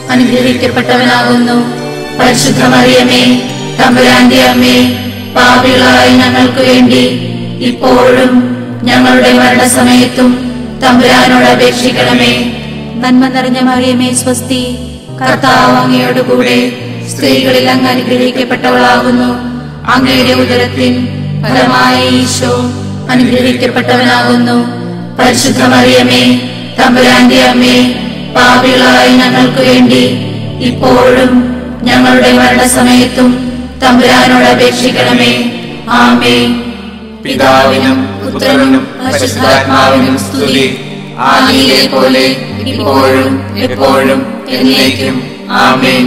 അനുഗ്രഹിക്കപ്പെട്ടവനാകുന്നു പരിശുദ്ധ മറിയമേ തമ്പുരാന്റെ അമ്മേ പാപികളായ ഞങ്ങൾക്ക് വേണ്ടി ഇപ്പോഴും ഞങ്ങളുടെ മരണസമയത്തും തമ്പുരാനോട് അപേക്ഷിക്കണമേ നന്മ നിറഞ്ഞ മറിയമേ സ്വസ്തി കർത്താവ് അങ്ങയോടുകൂടെ സ്ത്രീകളിൽ അങ്ങ് അനുഗ്രഹിക്കപ്പെട്ടവളാകുന്നു അങ്ങയുടെ ഉദരത്തിൻ ഫലമായ ഈശോ അനുഗ്രഹിക്കപ്പെട്ടവനാകുന്നു പരിശുദ്ധ മറിയമേ തമ്പുരാന്റെ അമ്മേ പാപികളായ ഞങ്ങൾക്ക് വേണ്ടി ഇപ്പോഴും ഞങ്ങളുടെ മരണസമയത്തും തമ്പുരാനോട് അപേക്ഷിക്കണമേ ആമേ പിതാവിനും പുത്രനും പരിശുദ്ധാത്മാവിനും സ്തുതി ആദിയിലെ പോലെ ഇപ്പോഴും എപ്പോഴും എന്നേക്കും ആമേൻ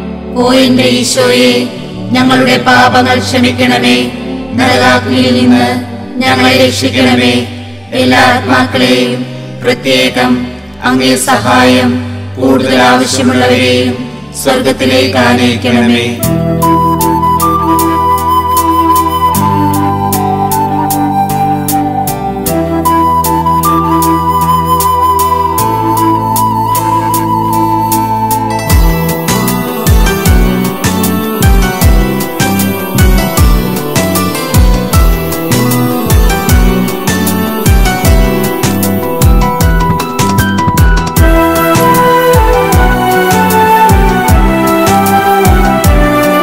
ഓ എന്റെ ഈശോയെ ഞങ്ങളുടെ പാപങ്ങൾ ക്ഷമിക്കണമേ നരകാഗ്നിയിൽ നിന്ന് ഞങ്ങളെ രക്ഷിക്കണമേ എല്ലാ ആത്മാക്കളെയും പ്രത്യേകം അങ്ങേ സഹായം കൂടുതൽ ആവശ്യമുള്ളവരെയും സ്വർഗത്തിലേക്ക് ആനയിക്കണമേ ും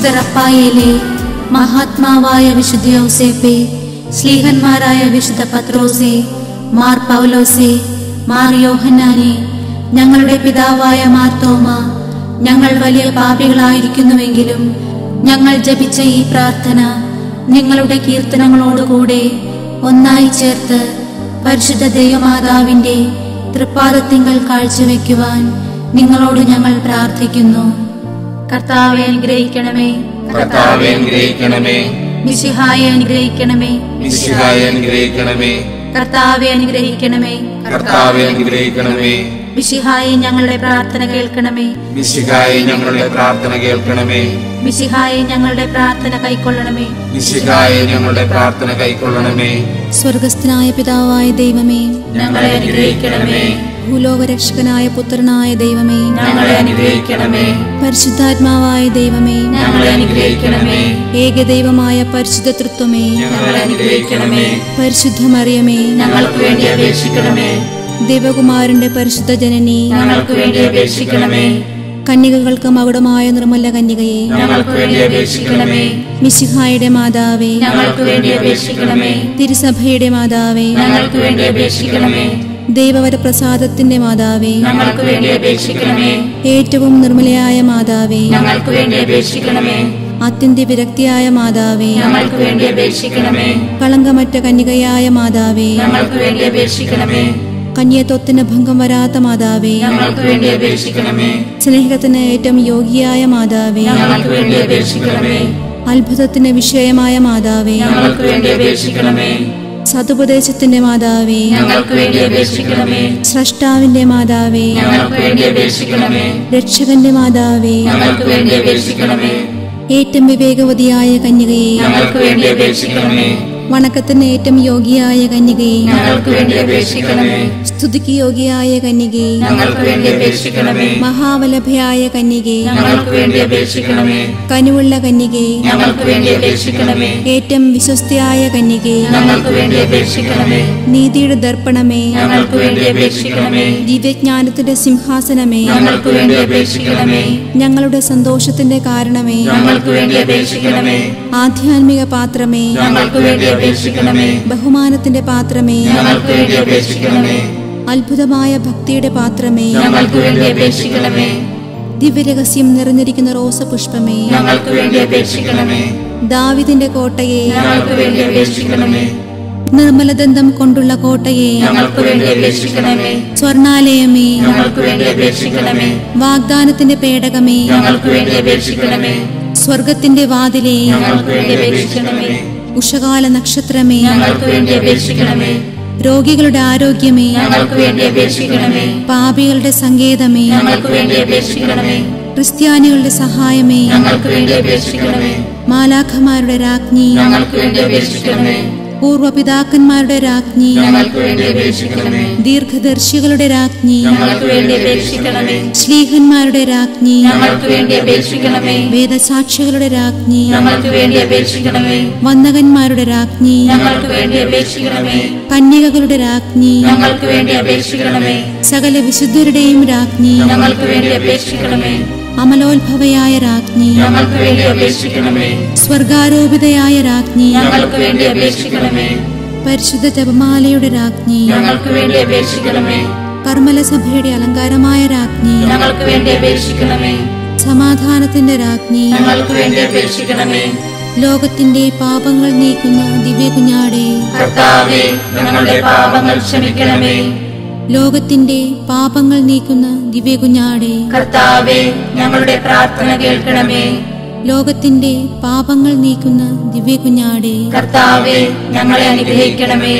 വിശുദ്ധ റപ്പായേലെ മഹാത്മാവായ വിശുദ്ധ ഔസേപ്പെ സ്ലീഹന്മാരായ വിശുദ്ധ പത്രോസെ മാർ പൗലോസെ മാർ യോഹന്നാനെ ഞങ്ങളുടെ പിതാവായ മാർത്തോമ ഞങ്ങൾ വലിയ പാപികളായിരിക്കുന്നുവെങ്കിലും ഞങ്ങൾ ജപിച്ച ഈ പ്രാർത്ഥന നിങ്ങളുടെ കീർത്തനങ്ങളോടുകൂടെ ഒന്നായി ചേർത്ത് പരിശുദ്ധ ദൈവമാതാവിന്റെ തൃപ്പാദത്തിങ്കൽ കാഴ്ചവെക്കുവാൻ നിങ്ങളോട് ഞങ്ങൾ പ്രാർത്ഥിക്കുന്നു കർത്താവെ അനുഗ്രഹിക്കണമേ കർത്താവെ അനുഗ്രഹിക്കണമേ മിശിഹായെ അനുഗ്രഹിക്കണമേ മിശിഹായെ അനുഗ്രഹിക്കണമേ കർത്താവെ അനുഗ്രഹിക്കണമേ കർത്താവെ അനുഗ്രഹിക്കണമേ മിശിഹായെ ഞങ്ങളുടെ പ്രാർത്ഥന കേൾക്കണമേ മിശിഹായെ ഞങ്ങളുടെ പ്രാർത്ഥന കേൾക്കണമേ മിശിഹായെ ഞങ്ങളുടെ പ്രാർത്ഥന കൈക്കൊള്ളണമേ മിശിഹായെ ഞങ്ങളുടെ പ്രാർത്ഥന കൈക്കൊള്ളണമേ സ്വർഗസ്ഥനായ പിതാവായ ദൈവമേ ഞങ്ങളെ അനുഗ്രഹിക്കണമേ ഭൂലോകരക്ഷകനായ പുത്രനായ ദൈവമേ ഞങ്ങളെ അനുഗ്രഹിക്കണമേ പരിശുദ്ധാത്മാവായ ദൈവമേ ഞങ്ങളെ അനുഗ്രഹിക്കണമേ ഏകദൈവമായ പരിശുദ്ധ തൃത്വമേ ഞങ്ങളെ അനുഗ്രഹിക്കണമേ പരിശുദ്ധ മറിയമേ ഞങ്ങൾക്ക് വേണ്ടി അപേക്ഷിക്കണമേ ദേവകുമാരന്റെ പരിശുദ്ധ ജനനി ഞങ്ങൾക്ക് വേണ്ടി അപേക്ഷിക്കണമേ കന്യകകൾക്ക് മകുടമായ നിർമ്മല കന്യകയെ ഞങ്ങൾക്ക് വേണ്ടി അപേക്ഷിക്കണമേ മിശിഹായുടെ മാതാവേ ഞങ്ങൾക്ക് വേണ്ടി അപേക്ഷിക്കണമേ തിരുസഭയുടെ മാതാവേ ഞങ്ങൾക്ക് വേണ്ടി അപേക്ഷിക്കണമേ ദൈവവര പ്രസാദത്തിന്റെ മാതാവേ ഞങ്ങൾക്ക് വേണ്ടി അപേക്ഷിക്കണമേ ഏറ്റവും നിർമ്മലയായ മാതാവേ ഞങ്ങൾക്ക് വേണ്ടി അപേക്ഷിക്കണമേ അത്യന്ത വിരക്തിയായ മാതാവേ ഞങ്ങൾക്ക് വേണ്ടി അപേക്ഷിക്കണമേ കളങ്കമറ്റ കന്യകയായ മാതാവേ ഞങ്ങൾക്ക് വേണ്ടി അപേക്ഷിക്കണമേ കന്യത്വത്തിന് ഭംഗം വരാത്ത മാതാവേ ഞങ്ങൾക്ക് വേണ്ടി അപേക്ഷിക്കണമേ സ്നേഹത്തിന് ഏറ്റവും യോഗ്യയായ മാതാവേ ഞങ്ങൾക്ക് വേണ്ടി അപേക്ഷിക്കണമേ അത്ഭുതത്തിന് വിഷയമായ മാതാവേ ഞങ്ങൾക്ക് വേണ്ടി അപേക്ഷിക്കണമേ സതുപദേശത്തിന്റെ മാതാവേ ഞങ്ങൾക്ക് വേണ്ടി അപേക്ഷിക്കണമേ സ്രഷ്ടാവിന്റെ മാതാവേ ഞങ്ങൾക്ക് വേണ്ടി അപേക്ഷിക്കണമേ രക്ഷകന്റെ മാതാവേ ഞങ്ങൾക്ക് വേണ്ടി അപേക്ഷിക്കണമേ ഏറ്റവും വിവേകവതിയായ കന്യകയെ ഞങ്ങൾക്ക് വേണ്ടി അപേക്ഷിക്കണമേ വണക്കത്തിന് ഏറ്റവും യോഗ്യയായ കന്യകയെ ഞങ്ങൾക്ക് വേണ്ടി അപേക്ഷിക്കണമേ സ്തുതിക്ക് യോഗ്യയായ കന്യകയെ ഞങ്ങൾക്ക് വേണ്ടി അപേക്ഷിക്കണമേ മഹാവലഭയായ കന്യകയെ ഞങ്ങൾക്ക് വേണ്ടി അപേക്ഷിക്കണമേ കനുവുള്ള കന്യകയെ ഞങ്ങൾക്ക് വേണ്ടി അപേക്ഷിക്കണമേ ഏറ്റവും വിശ്വസ്തയായ കന്യകയെ ഞങ്ങൾക്ക് വേണ്ടി അപേക്ഷിക്കണമേ നീതിയുടെ ദർപ്പണമേ ഞങ്ങൾക്ക് വേണ്ടി അപേക്ഷിക്കണമേ ദിവ്യജ്ഞാനത്തിന്റെ സിംഹാസനമേ ഞങ്ങൾക്ക് വേണ്ടി അപേക്ഷിക്കണമേ ഞങ്ങളുടെ സന്തോഷത്തിന്റെ കാരണമേ ഞങ്ങൾക്ക് വേണ്ടി അപേക്ഷിക്കണമേ ആധ്യാത്മിക പാത്രമേ ഞങ്ങൾക്ക് വേണ്ടി അപേക്ഷിക്കണമേ ബഹുമാനത്തിന്റെ പാത്രമേ ഞങ്ങൾക്ക് വേണ്ടി അപേക്ഷിക്കണമേ അത്ഭുതമായ ഭക്തിയുടെ പാത്രമേ ഞങ്ങൾക്ക് വേണ്ടി അപേക്ഷിക്കണമേ ദിവ്യരഹസ്യം നിറഞ്ഞിരിക്കുന്ന റോസപുഷ്പമേ ഞങ്ങൾക്ക് വേണ്ടി അപേക്ഷിക്കണമേ ദാവിദിന്റെ കോട്ടയെ ഞങ്ങൾക്ക് വേണ്ടി അപേക്ഷിക്കണമേ നിർമ്മലദന്തം കൊണ്ടുള്ള കോട്ടയെ ഞങ്ങൾക്ക് വേണ്ടി അപേക്ഷിക്കണമേ സ്വർണാലയമേ ഞങ്ങൾക്ക് വേണ്ടി അപേക്ഷിക്കണമേ വാഗ്ദാനത്തിന്റെ പേടകമേ ഞങ്ങൾക്ക് വേണ്ടി അപേക്ഷിക്കണമേ സ്വർഗത്തിന്റെ വാതിലേ ഞങ്ങൾക്ക് വേണ്ടി അപേക്ഷിക്കണമേ ഉഷകാല നക്ഷത്രമേ ഞങ്ങൾക്ക് വേണ്ടി അപേക്ഷിക്കണമേ രോഗികളുടെ ആരോഗ്യമേ ഞങ്ങൾക്ക് വേണ്ടി അപേക്ഷിക്കണമേ പാപികളുടെ സങ്കേതമേ ഞങ്ങൾക്ക് വേണ്ടി അപേക്ഷിക്കണമേ ക്രിസ്ത്യാനികളുടെ സഹായമേ ഞങ്ങൾക്ക് വേണ്ടി അപേക്ഷിക്കണമേ മാലാഖമാരുടെ രാജ്ഞി ഞങ്ങൾക്ക് വേണ്ടി അപേക്ഷിക്കണമേ പൂർവപിതാക്കന്മാരുടെ രാജ്ഞി ഞങ്ങൾക്ക് വേണ്ടി അപേക്ഷിക്കണമേ ദീർഘദർശികളുടെ രാജ്ഞി ഞങ്ങൾക്ക് വേണ്ടി അപേക്ഷിക്കണമേ ശ്ലീഹന്മാരുടെ രാജ്ഞി ഞങ്ങൾക്ക് വേണ്ടി അപേക്ഷിക്കണമേ വേദസാക്ഷികളുടെ രാജ്ഞി ഞങ്ങൾക്ക് വേണ്ടി അപേക്ഷിക്കണമേ വന്ദകന്മാരുടെ രാജ്ഞി ഞങ്ങൾക്ക് വേണ്ടി അപേക്ഷിക്കണമേ കന്യകകളുടെ രാജ്ഞി ഞങ്ങൾക്ക് വേണ്ടി അപേക്ഷിക്കണമേ സകല വിശുദ്ധരുടെയും രാജ്ഞി ഞങ്ങൾക്ക് വേണ്ടി അപേക്ഷിക്കണമേ അമലോത്ഭവയായ രാജ്ഞി ഞങ്ങൾക്ക് വേണ്ടി അപേക്ഷിക്കണമേ സ്വർഗാരോപിതയായ രാജ്ഞി ഞങ്ങൾക്ക് വേണ്ടി അപേക്ഷിക്കണമേ പരിശുദ്ധ ജപമാലയുടെ രാജ്ഞി ഞങ്ങൾക്ക് വേണ്ടി അപേക്ഷിക്കണമേ കർമ്മലസഭയുടെ അലങ്കാരമായ രാജ്ഞി ഞങ്ങൾക്ക് വേണ്ടി അപേക്ഷിക്കണമേ സമാധാനത്തിന്റെ രാജ്ഞി ഞങ്ങൾക്ക് വേണ്ടി അപേക്ഷിക്കണമേ ലോകത്തിന്റെ പാപങ്ങൾ നീക്കുന്ന ദിവ്യ കുഞ്ഞാടെ കർത്താവേ ഞങ്ങളുടെ പാപങ്ങൾ ക്ഷമിക്കണമേ ലോകത്തിന്റെ പാപങ്ങൾ നീക്കുന്ന ദിവ്യ കുഞ്ഞാടെ കർത്താവേ ഞങ്ങളുടെ പ്രാർത്ഥന കേൾക്കണമേ ലോകത്തിന്റെ പാപങ്ങൾ നീക്കുന്ന ദിവ്യ കുഞ്ഞാടെ കർത്താവേ ഞങ്ങളെ അനുഗ്രഹിക്കണമേ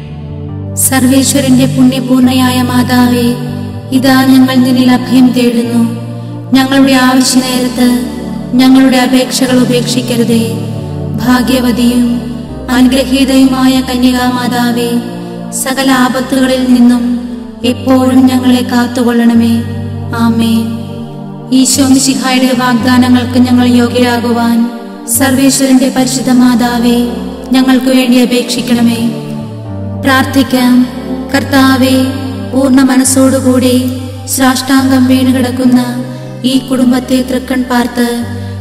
സർവേശ്വരന്റെ പുണ്യപൂർണയായ മാതാവേ ഇതാ ഞങ്ങൾ നിന്നിൽ അഭയം തേടുന്നു ഞങ്ങളുടെ ആവശ്യ നേരത്ത് ഞങ്ങളുടെ അപേക്ഷകൾ ഉപേക്ഷിക്കരുതേ ഭാഗ്യവതിയും അനുഗ്രഹീതയുമായ കന്യകാമാതാവേ സകല ആപത്തുകളിൽ നിന്നും എപ്പോഴും ഞങ്ങളെ കാത്തുകൊള്ളണമേ ആമേ ഈശോ മിശിഹായുടെ വാഗ്ദാനങ്ങൾക്ക് ഞങ്ങൾ യോഗ്യരാകുവാൻ സർവേശ്വരന്റെ പരിശുദ്ധ മാതാവേ ഞങ്ങൾക്ക് വേണ്ടി അപേക്ഷിക്കണമേ പ്രാർത്ഥിക്കാം കർത്താവെ പൂർണ്ണ മനസ്സോടുകൂടി സാഷ്ടാംഗം വീണുകിടക്കുന്ന ഈ കുടുംബത്തെ തൃക്കൺ പാർത്ത്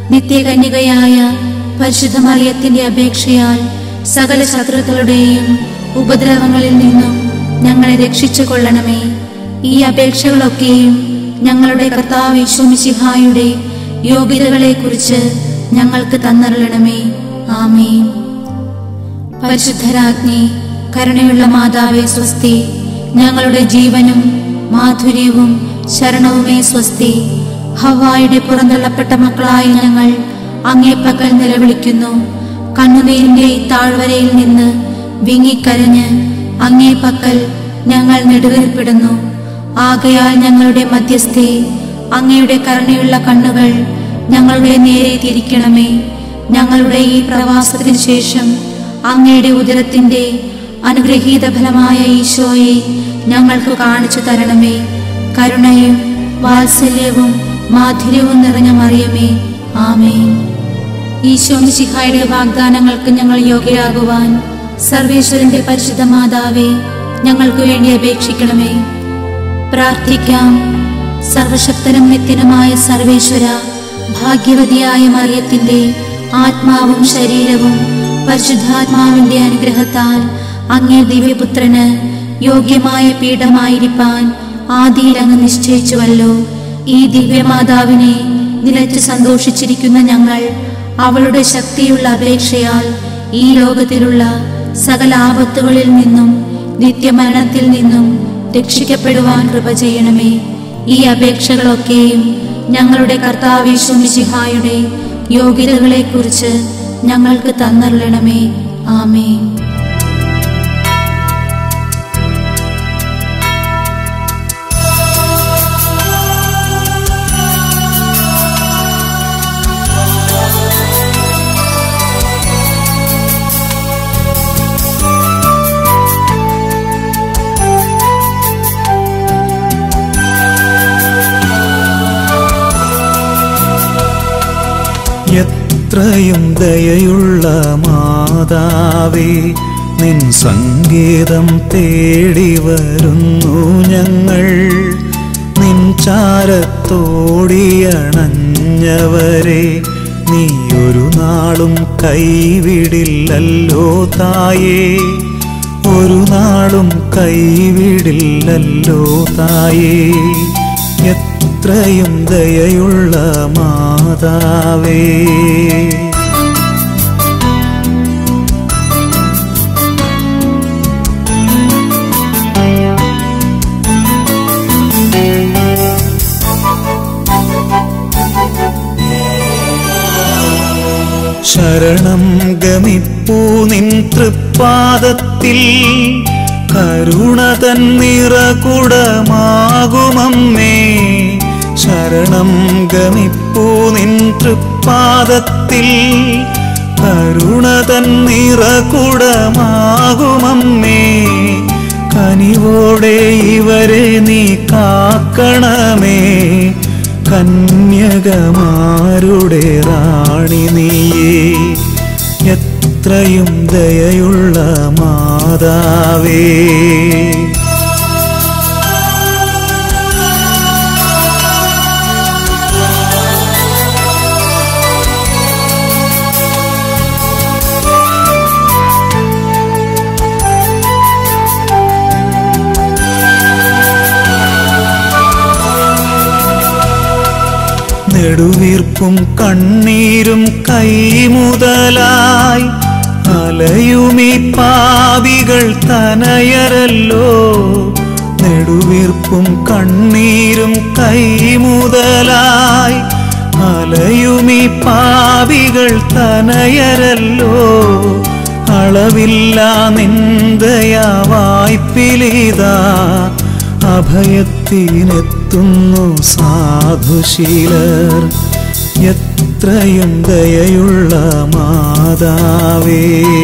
നിത്യകന്യകയായ പരിശുദ്ധ മറിയത്തിന്റെ അപേക്ഷയാൽ സകല ശത്രുക്കളുടെയും ഉപദ്രവങ്ങളിൽ നിന്നും ഞങ്ങളെ രക്ഷിച്ചു കൊള്ളണമേ ഈ അപേക്ഷകളൊക്കെയും ഞങ്ങളുടെ കർത്താവ് യേശുമിശിഹായുടെ യോഗ്യതകളെക്കുറിച്ച് ഞങ്ങൾക്ക് തന്നരുളണമേ ആമേൻ പരിശുദ്ധരാജ്ഞി കരുണയുള്ള മാതാവേ സ്വസ്തി ഞങ്ങളുടെ ജീവനും മാധുര്യവും ശരണവുമേ സ്വസ്തി ഹവായുടെ പുറന്തള്ളപ്പെട്ട മക്കളായ ഞങ്ങൾ അങ്ങേ പക്കൽ നിലവിളിക്കുന്നു കണ്ണുനീരിന്റെ ഈ താഴ്വരയിൽ നിന്ന് വിങ്ങിക്കരഞ്ഞ് അങ്ങേ പക്കൽ ഞങ്ങൾ നെടുവേർപ്പെടുന്നു ആകയാൽ ഞങ്ങളുടെ മധ്യസ്ഥെ അങ്ങയുടെ കരുണയുള്ള കണ്ണുകൾ ഞങ്ങളുടെ നേരെ തിരിക്കണമേ ഞങ്ങളുടെ ഈ പ്രവാസത്തിന് ശേഷം അങ്ങയുടെ ഉദരത്തിന്റെ അനുഗ്രഹീത ഫലമായ ഈശോയെ ഞങ്ങൾക്ക് കാണിച്ചു തരണമേ കരുണയും വാത്സല്യവും മാധുര്യവും നിറഞ്ഞ മറിയമേ ആമേൻ ഈശോ മിശിഹായുടെ വാഗ്ദാനങ്ങൾക്ക് ഞങ്ങൾ യോഗ്യരാകുവാൻ സർവേശ്വരന്റെ പരിശുദ്ധ മാതാവേ ഞങ്ങൾക്ക് വേണ്ടി അപേക്ഷിക്കണമേ പ്രാർത്ഥിക്കാം സർവശക്തനും നിത്യനുമായ സർവേശ്വര ഭാഗ്യവതിയായ മറിയത്തിന്റെ ആത്മാവും ശരീരവും പരിശുദ്ധാത്മാവിന്റെ അനുഗ്രഹത്താൽ അങ്ങേ ദിവ്യപുത്രന് യോഗ്യമായ പീഠമായിരിക്കാൻ ആദിയിൽ അങ്ങ് നിശ്ചയിച്ചുവല്ലോ ഈ ദിവ്യമാതാവിനെ നിലച്ച് സന്തോഷിച്ചിരിക്കുന്ന ഞങ്ങൾ അവളുടെ ശക്തിയുള്ള അപേക്ഷയാൽ ഈ ലോകത്തിലുള്ള സകല ആപത്തുകളിൽ നിന്നും നിത്യമരണത്തിൽ നിന്നും രക്ഷിക്കപ്പെടുവാൻ കൃപ ചെയ്യണമേ ഈ അപേക്ഷകളൊക്കെയും ഞങ്ങളുടെ കർത്താവേശുമിശിഹായുടെ യോഗ്യതകളെക്കുറിച്ച് ഞങ്ങൾക്ക് തന്നരുളണമേ ആമേൻ എത്രയും ദയയുള്ള മാതാവേ നിൻ സംഗീതം തേടി വരുന്നു ഞങ്ങൾ നിൻ ചാരത്തോടിയണഞ്ഞവരെ നീ ഒരു നാളും കൈവിടില്ലല്ലോ തായേ ഒരു നാളും കൈവിടില്ലല്ലോ തായേ എത്രയും ദയയുള്ള മാതാവേ ശരണം ഗമിപ്പൂ നിൻ തൃപ്പാദത്തിൽ കരുണ തന്നിറകുടമാകുമമ്മേ ശരണം ഗമിപ്പൂ നിൻ തൃപ്പാദത്തിൽ കരുണ തന്നിറകുടമാകുമമ്മേ കനിവോടെ ഇവരെ നീ കാക്കണമേ കന്യകമാരുടെ റാണി നീയേ എത്രയും ദയയുള്ള മാതാവേ നെടുവീർപ്പും കണ്ണീരും കൈമുതലായി അലയുമീ പാവികൾ തനയരല്ലോ നെടുവീർപ്പും കണ്ണീരും കൈമുതലായി അലയുമീ പാവികൾ തനയരല്ലോ അളവില്ല നിന്ദയാ വായ്പിലിതാ അഭയത്തിനെത്തുന്നു സാധുശീലർ എത്രയും ദയയുള്ള മാതാവേ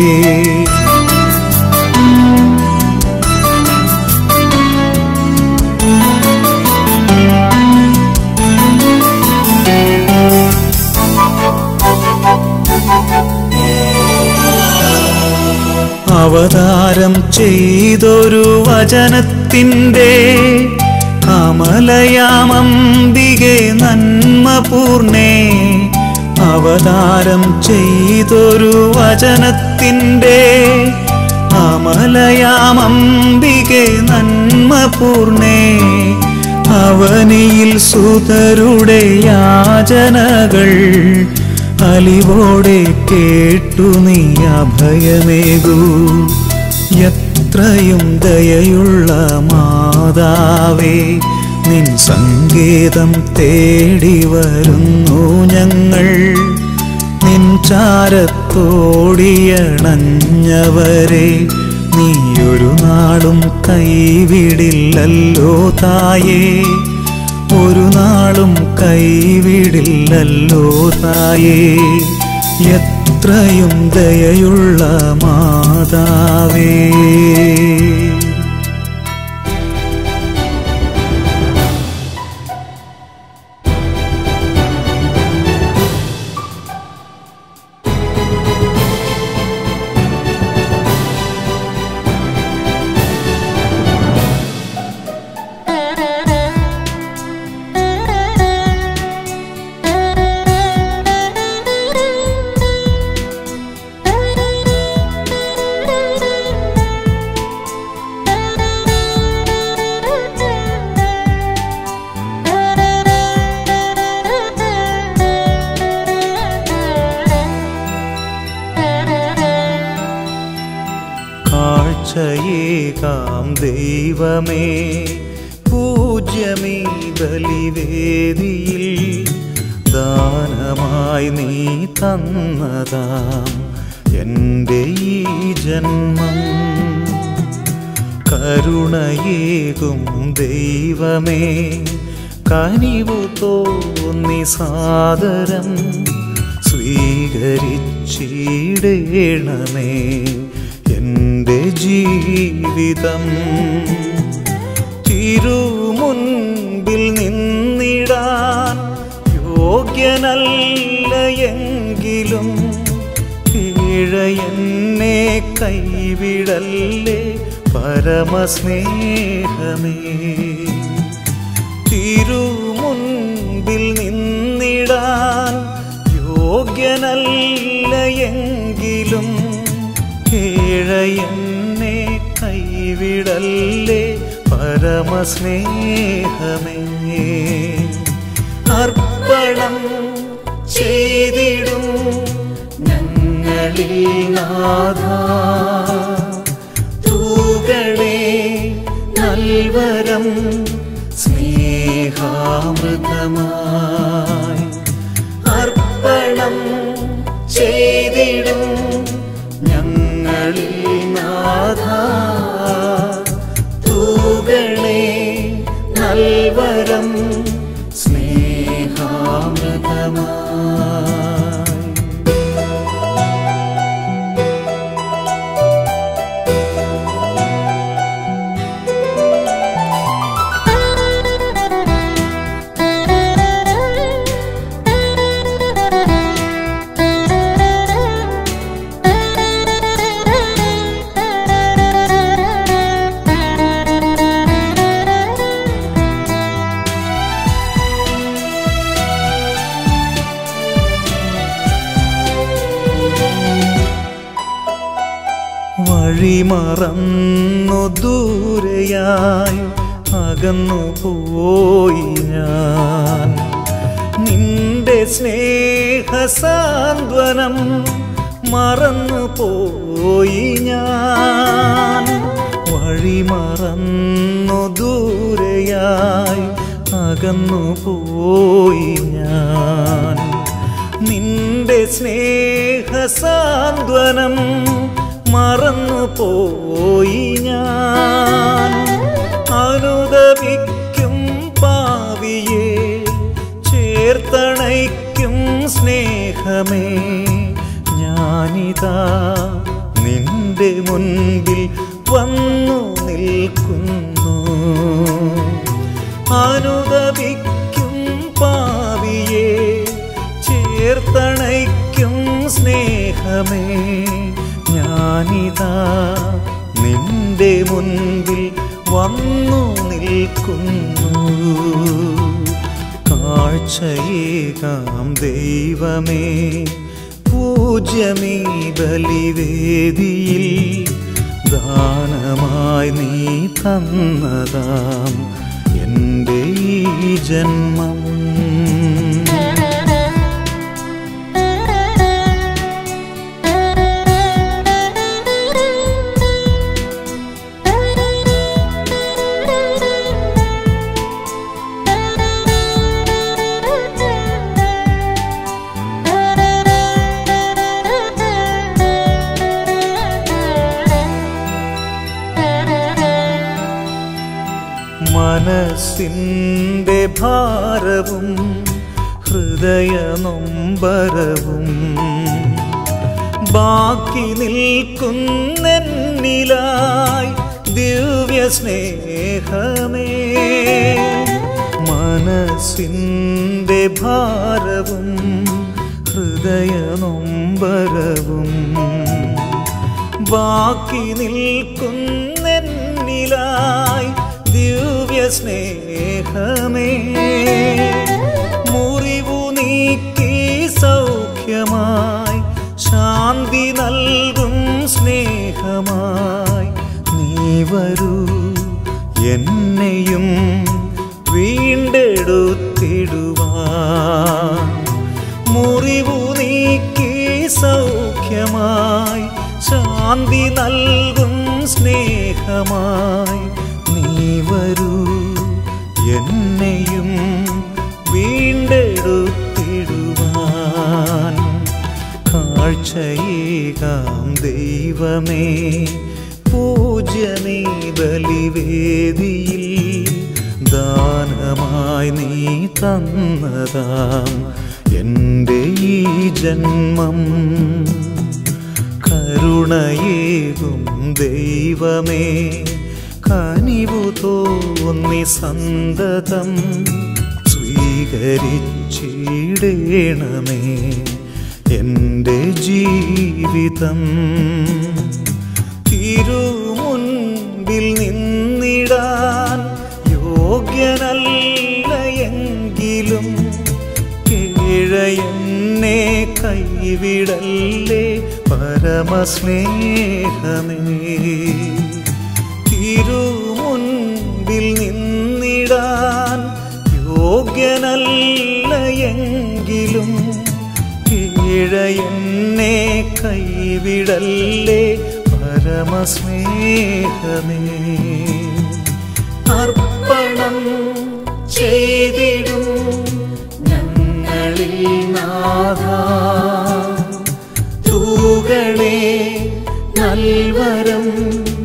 അവതാരം ചെയ്തൊരു വചനത്തിൻ്റെ അമലയാമംബികെ നന്മ പൂർണേ അവതാരം ചെയ്തൊരു വചനത്തിൻ്റെ അമലയാമംബികെ നന്മപൂർണേ അവനിയിൽ സുതരുടെ യാചനകൾ അലിവോടെ കേട്ടു നീ അഭയമേകൂ എത്രയും ദയയുള്ള മാതാവേ നിൻ സങ്കേതം തേടി വരുന്നു ഞങ്ങൾ നിൻ ചാരത്തോടിയണഞ്ഞവരെ നീയൊരു നാളും കൈവിടില്ലല്ലോ തായേ ഒരു നാളും കൈവിടില്ലല്ലോ തായേ എത്രയും ദയയുള്ള മാതാവേ കാഴ്ചയേകാം ദൈവമേ പൂജ്യമീ ബലിവേദിയിൽ ദാനമായി നീ തന്നതാം എൻ്റെ ഈ ജന്മം കരുണയേകും ദൈവമേ കനിവു തോന്നി സാദരം സ്വീകരിച്ചിടേണമേ എൻ്റെ ജീവിതം തിരുമുൻപിൽ നിന്നിടാൻ യോഗ്യനല്ല എങ്കിലും കീഴയെന്നെ കൈവിടല്ലേ പരമസ്നേഹമേ തിരുമുൻപിൽ നിന്നിടാൻ യോഗ്യനല്ല എങ്കിലും കീഴയെന്നെ കൈവിടല്ലേ പരമസ്നേഹമേ അർപ്പണം ചെയ്തിടും ഞങ്ങളിൽ നാഥ തൂകണേ നൽവരം സ്നേഹാമൃതമായി അർപ്പണം ചെയ്തിടും ഞങ്ങളിൽ നാഥ തൂകണേ നൽവരം സ്നേഹാമൃതമായി വഴിമറന്നു ദൂരെയായി അകന്നു പോയി ഞാൻ നിന്റെ സ്നേഹസാന്ത്വനം മറന്നു പോയി ഞാൻ വഴിമറന്നു ദൂരെയായി അകന്നു പോയി ഞാൻ നിന്റെ സ്നേഹസാന്ത്വനം മറന്നു പോയി ഞാൻ അനുദപിക്കും പാവിയെ ചേർത്തണയ്ക്കും സ്നേഹമേ ഞാനിതാ നിന്റെ മുൻപിൽ വന്നു നിൽക്കുന്നു അനുദപിക്കും പാവിയെ ചേർത്തണയ്ക്കും സ്നേഹമേ ഞാനിതാ നിന്റെ മുൻപിൽ വന്നു നിൽക്കുന്നു കാഴ്ചയേകാം ദൈവമേ പൂജ്യമീ ബലിവേദിയിൽ ദാനമായി നീ തന്നതാം എൻ്റെ ഈ ജന്മം മനസ്സിൻ്റെ ഭാരവും ഹൃദയ നൊമ്പരവും ബാക്കി നിൽക്കുന്നെന്നിലായി ദിവ്യ സ്നേഹമേ മനസ്സിൻ്റെ ഭാരവും ഹൃദയ നൊമ്പരവും ബാക്കി നിൽക്കുന്നെന്നിലായി ദിവ്യ സ്നേഹമേ മുറിവു നീക്കി സൗഖ്യമായി ശാന്തി നൽകും സ്നേഹമായി നീ വരൂ എന്നെയും വീണ്ടെടുത്തിടുവാൻ മുറിവു നീക്കി സൗഖ്യമായി ശാന്തി നൽകും സ്നേഹമായി നീ വരൂ എന്നെയും വീണ്ടെടുത്തിടുവാൻ കാഴ്ചയേകാം ദൈവമേ പൂജ്യമേ ബലിവേദിയിൽ ദാനമായി നീ തന്നതാം എൻ്റെ ഈ ജന്മം കരുണയേകും ദൈവമേ കനിവു തോന്നി സന്തതം സ്വീകരിച്ചിടേണമേ എൻ്റെ ജീവിതം തിരുമുൻപിൽ നിന്നിടാൻ യോഗ്യനല്ല എങ്കിലും കീഴയെന്നെ കൈവിടല്ലേ പരമസ്നേഹമേ തിരുമുൻപിൽ നിന്നിടാൻ യോഗ്യനല്ല എങ്കിലും കീഴയെന്നെ കൈവിടല്ലേ പരമസ്നേഹമേ അർപ്പണം ചെയ്തിടും ഞങ്ങളിൽ നാഥ തൂകളെ നൽവരം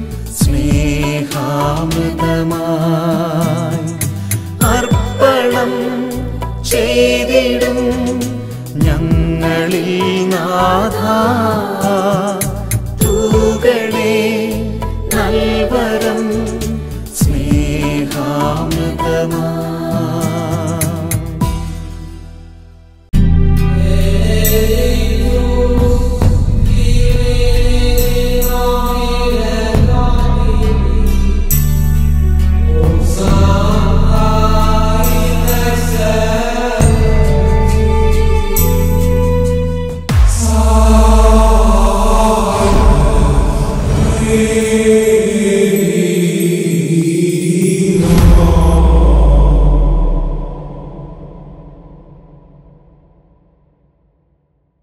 സ്നേഹാമൃതമായി അർപ്പണം ചെയ്തിടും ഞങ്ങളിൽ നാഥ തൂകളെ നൽവരം സ്നേഹാമൃതമായി